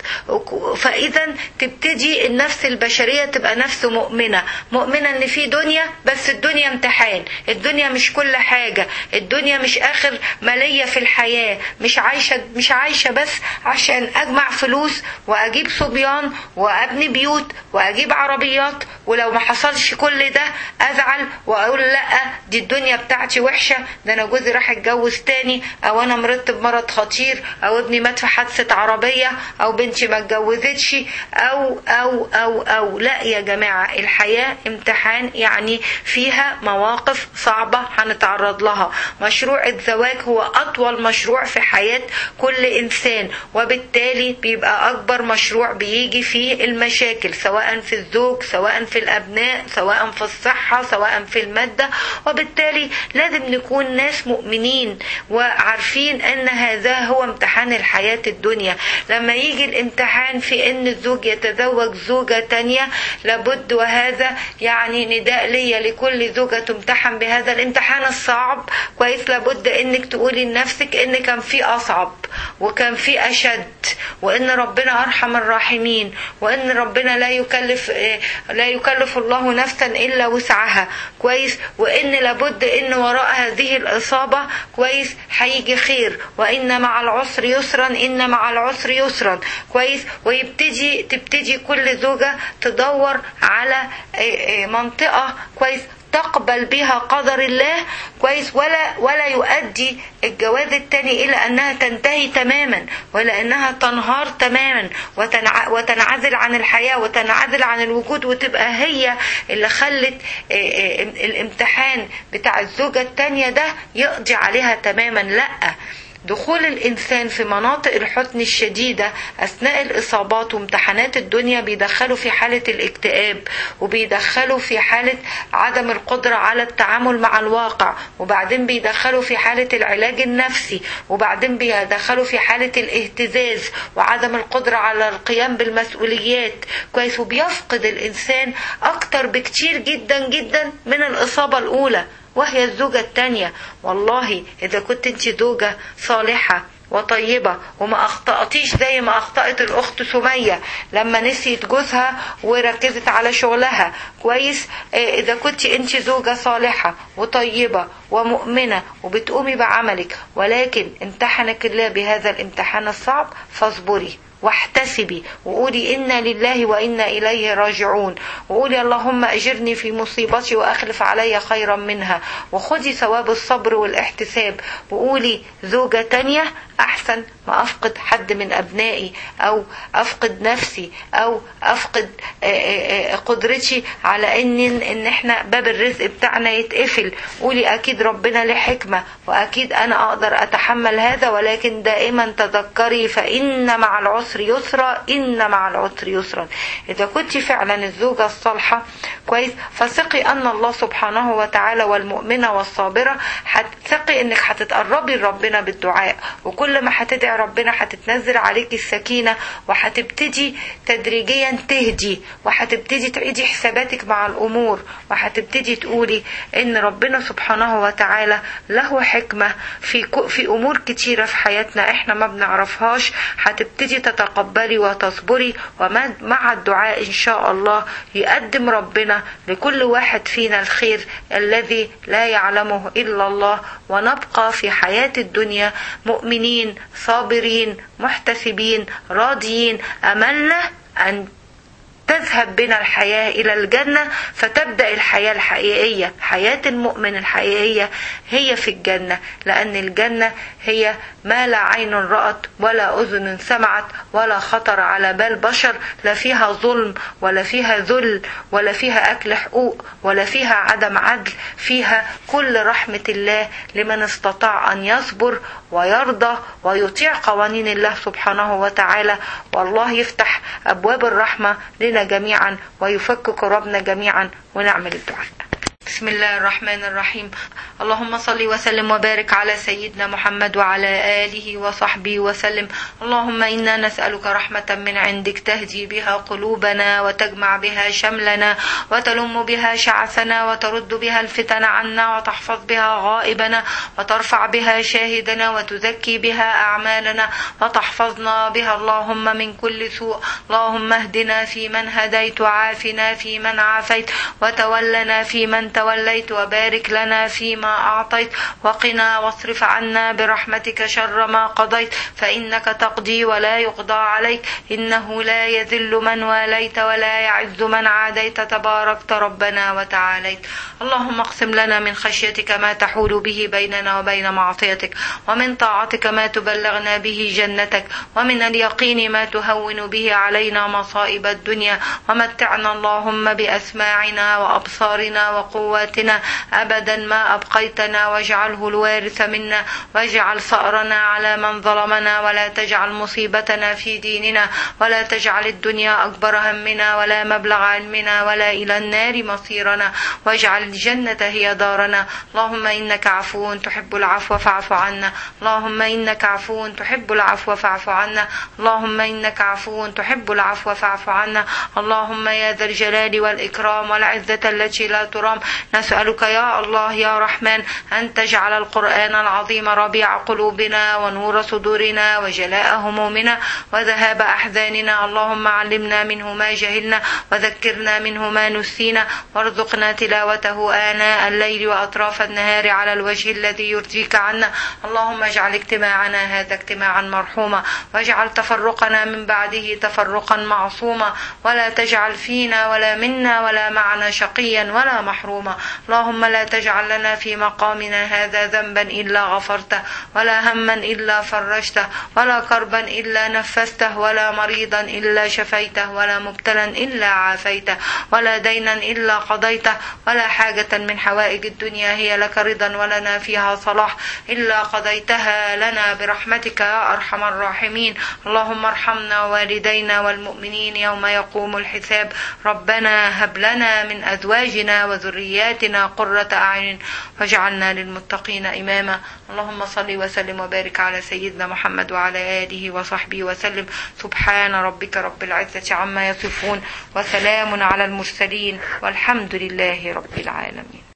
فإذا تبتدي النفس البشرية تبقى نفس مؤمنة مؤمنة ان في دنيا بس الدنيا امتحان الدنيا مش كل حاجة الدنيا مش آخر مالية في الحياة مش عايشة مش عايشة بس عشان أجمع فلوس وأجيب صبيان وأبني بيوت وأجيب عربيات ولو ما حصلش كل ده أزعل وأقول لأ دي الدنيا بتاعتي وحشة ده أنا جوزي راح اتجوز تاني أو أنا مرضت بمرض خطير أو ابني مات في حادثة عربية أو بنتي ما اتجوزتش أو أو أو أو لا يا جماعة الحياة امتحان يعني فيها مواقف صعبة هنتعرض لها مشروع الزواج هو أطول مشروع في حياة كل إنسان وبالتالي بيبقى أكبر مشروع بيجي فيه المشاكل سواء في الزوج سواء في الأبناء سواء في الصحة سواء في المادة وبالتالي لازم نكون ناس مؤمنين وعارفين أن هذا هو امتحان الحياة الدنيا لما يجي الامتحان في أن الزوج يتزوج زوجة تانية لابد وهذا يعني نداء ليا لكل زوجة تمتحن بهذا الامتحان الصعب كويس لابد انك تقولي لنفسك ان كان في اصعب وكان في اشد وان ربنا ارحم الراحمين وان ربنا لا يكلف آه، لا يكلف الله نفسا الا وسعها كويس وان لابد ان وراء هذه الاصابه كويس هيجي خير وان مع العسر يسرا ان مع العسر يسرا كويس ويبتدي تبتدي كل زوجه تدور على آه، آه، منطقه كويس تقبل بها قدر الله كويس ولا ولا يؤدي الجواز التاني الى انها تنتهي تماما ولا انها تنهار تماما وتنع وتنعزل عن الحياه وتنعزل عن الوجود وتبقى هي اللي خلت آه، آه، الامتحان بتاع الزوجه التانيه ده يقضي عليها تماما لا دخول الإنسان في مناطق الحزن الشديدة أثناء الإصابات وامتحانات الدنيا بيدخله في حالة الاكتئاب وبيدخله في حالة عدم القدرة على التعامل مع الواقع وبعدين بيدخله في حالة العلاج النفسي وبعدين بيدخله في حالة الاهتزاز وعدم القدرة على القيام بالمسؤوليات كويس وبيفقد الإنسان أكتر بكتير جدا جدا من الإصابة الأولى وهي الزوجة التانية والله إذا كنت أنت زوجة صالحة وطيبة وما أخطأتيش زي ما أخطأت الأخت سمية لما نسيت جوزها وركزت على شغلها كويس آه، إذا كنت أنت زوجة صالحة وطيبة ومؤمنة وبتقومي بعملك ولكن امتحنك الله بهذا الامتحان الصعب فاصبري واحتسبي وقولي إنا لله وإنا إليه راجعون وقولي اللهم أجرني في مصيبتي وأخلف علي خيرا منها وخذي ثواب الصبر والاحتساب وقولي زوجة تانية أحسن ما أفقد حد من أبنائي أو أفقد نفسي أو أفقد آه، آه، آه، قدرتي على إن إن إحنا باب الرزق بتاعنا يتقفل قولي أكيد ربنا له حكمة وأكيد أنا أقدر أتحمل هذا ولكن دائما تذكري فإن مع العسر يسرا إن مع العسر يسرا إذا كنت فعلا الزوجة الصالحة كويس فثقي أن الله سبحانه وتعالى والمؤمنة والصابرة هتثقي إنك هتتقربي لربنا بالدعاء وكل ما هتدعي ربنا هتتنزل عليك السكينة وهتبتدي تدريجيا تهدي وهتبتدي تعيدي حساباتك مع الأمور وهتبتدي تقولي إن ربنا سبحانه وتعالى له حكمة في كو- في أمور كتيرة في حياتنا إحنا ما بنعرفهاش هتبتدي تتقبلي وتصبري ومع الدعاء إن شاء الله يقدم ربنا لكل واحد فينا الخير الذي لا يعلمه إلا الله ونبقى في حياة الدنيا مؤمنين صابرين محتسبين راضيين أملنا أن تذهب بنا الحياة إلى الجنة فتبدأ الحياة الحقيقية حياة المؤمن الحقيقية هي في الجنة لأن الجنة هي ما لا عين رأت ولا أذن سمعت ولا خطر على بال بشر لا فيها ظلم ولا فيها ذل ولا فيها أكل حقوق ولا فيها عدم عدل فيها كل رحمة الله لمن استطاع أن يصبر ويرضى ويطيع قوانين الله سبحانه وتعالى والله يفتح أبواب الرحمة لنا جميعا ويفك كربنا جميعا ونعمل الدعاء بسم الله الرحمن الرحيم اللهم صل وسلم وبارك على سيدنا محمد وعلى آله وصحبه وسلم اللهم إنا نسألك رحمة من عندك تهدي بها قلوبنا وتجمع بها شملنا وتلم بها شعثنا وترد بها الفتن عنا وتحفظ بها غائبنا وترفع بها شاهدنا وتزكي بها أعمالنا وتحفظنا بها اللهم من كل سوء اللهم اهدنا فيمن هديت وعافنا فيمن عافيت وتولنا فيمن توليت وبارك لنا فيما أعطيت وقنا واصرف عنا برحمتك شر ما قضيت فإنك تقضي ولا يقضى عليك إنه لا يذل من واليت ولا يعز من عاديت تباركت ربنا وتعاليت اللهم اقسم لنا من خشيتك ما تحول به بيننا وبين معصيتك ومن طاعتك ما تبلغنا به جنتك ومن اليقين ما تهون به علينا مصائب الدنيا ومتعنا اللهم بأسماعنا وأبصارنا وقواتنا أبدا ما أبقيتنا واجعله الوارث منا واجعل ثأرنا على من ظلمنا ولا تجعل مصيبتنا في ديننا ولا تجعل الدنيا أكبر همنا ولا مبلغ علمنا ولا إلى النار مصيرنا واجعل الجنة هي دارنا اللهم إنك عفو تحب العفو فاعف عنا اللهم إنك عفو تحب العفو فاعف عنا اللهم إنك عفو تحب العفو فاعف عنا اللهم يا ذا الجلال والإكرام والعزة التي لا ترام نسألك يا الله يا رحمن أن تجعل القرآن العظيم ربيع قلوبنا ونور صدورنا وجلاء همومنا وذهاب أحزاننا اللهم علمنا منه ما جهلنا وذكرنا منه ما نسينا وارزقنا تلاوته آناء الليل وأطراف النهار على الوجه الذي يرضيك عنا اللهم اجعل اجتماعنا هذا اجتماعا مرحوما واجعل تفرقنا من بعده تفرقا معصوما ولا تجعل فينا ولا منا ولا معنا شقيا ولا محروما اللهم لا تجعل لنا في مقامنا هذا ذنبا إلا غفرته ولا هما إلا فرجته ولا كربا إلا نفسته ولا مريضا إلا شفيته ولا مبتلا إلا عافيته ولا دينا إلا قضيته ولا حاجة من حوائج الدنيا هي لك رضا ولنا فيها صلاح إلا قضيتها لنا برحمتك يا أرحم الراحمين اللهم ارحمنا والدينا والمؤمنين يوم يقوم الحساب ربنا هب لنا من أزواجنا وذرياتنا قرة أعين واجعلنا للمتقين إماما اللهم صل وسلم وبارك على سيدنا محمد وعلى آله وصحبه وسلم سبحان ربك رب العزة عما يصفون وسلام على المرسلين والحمد لله رب العالمين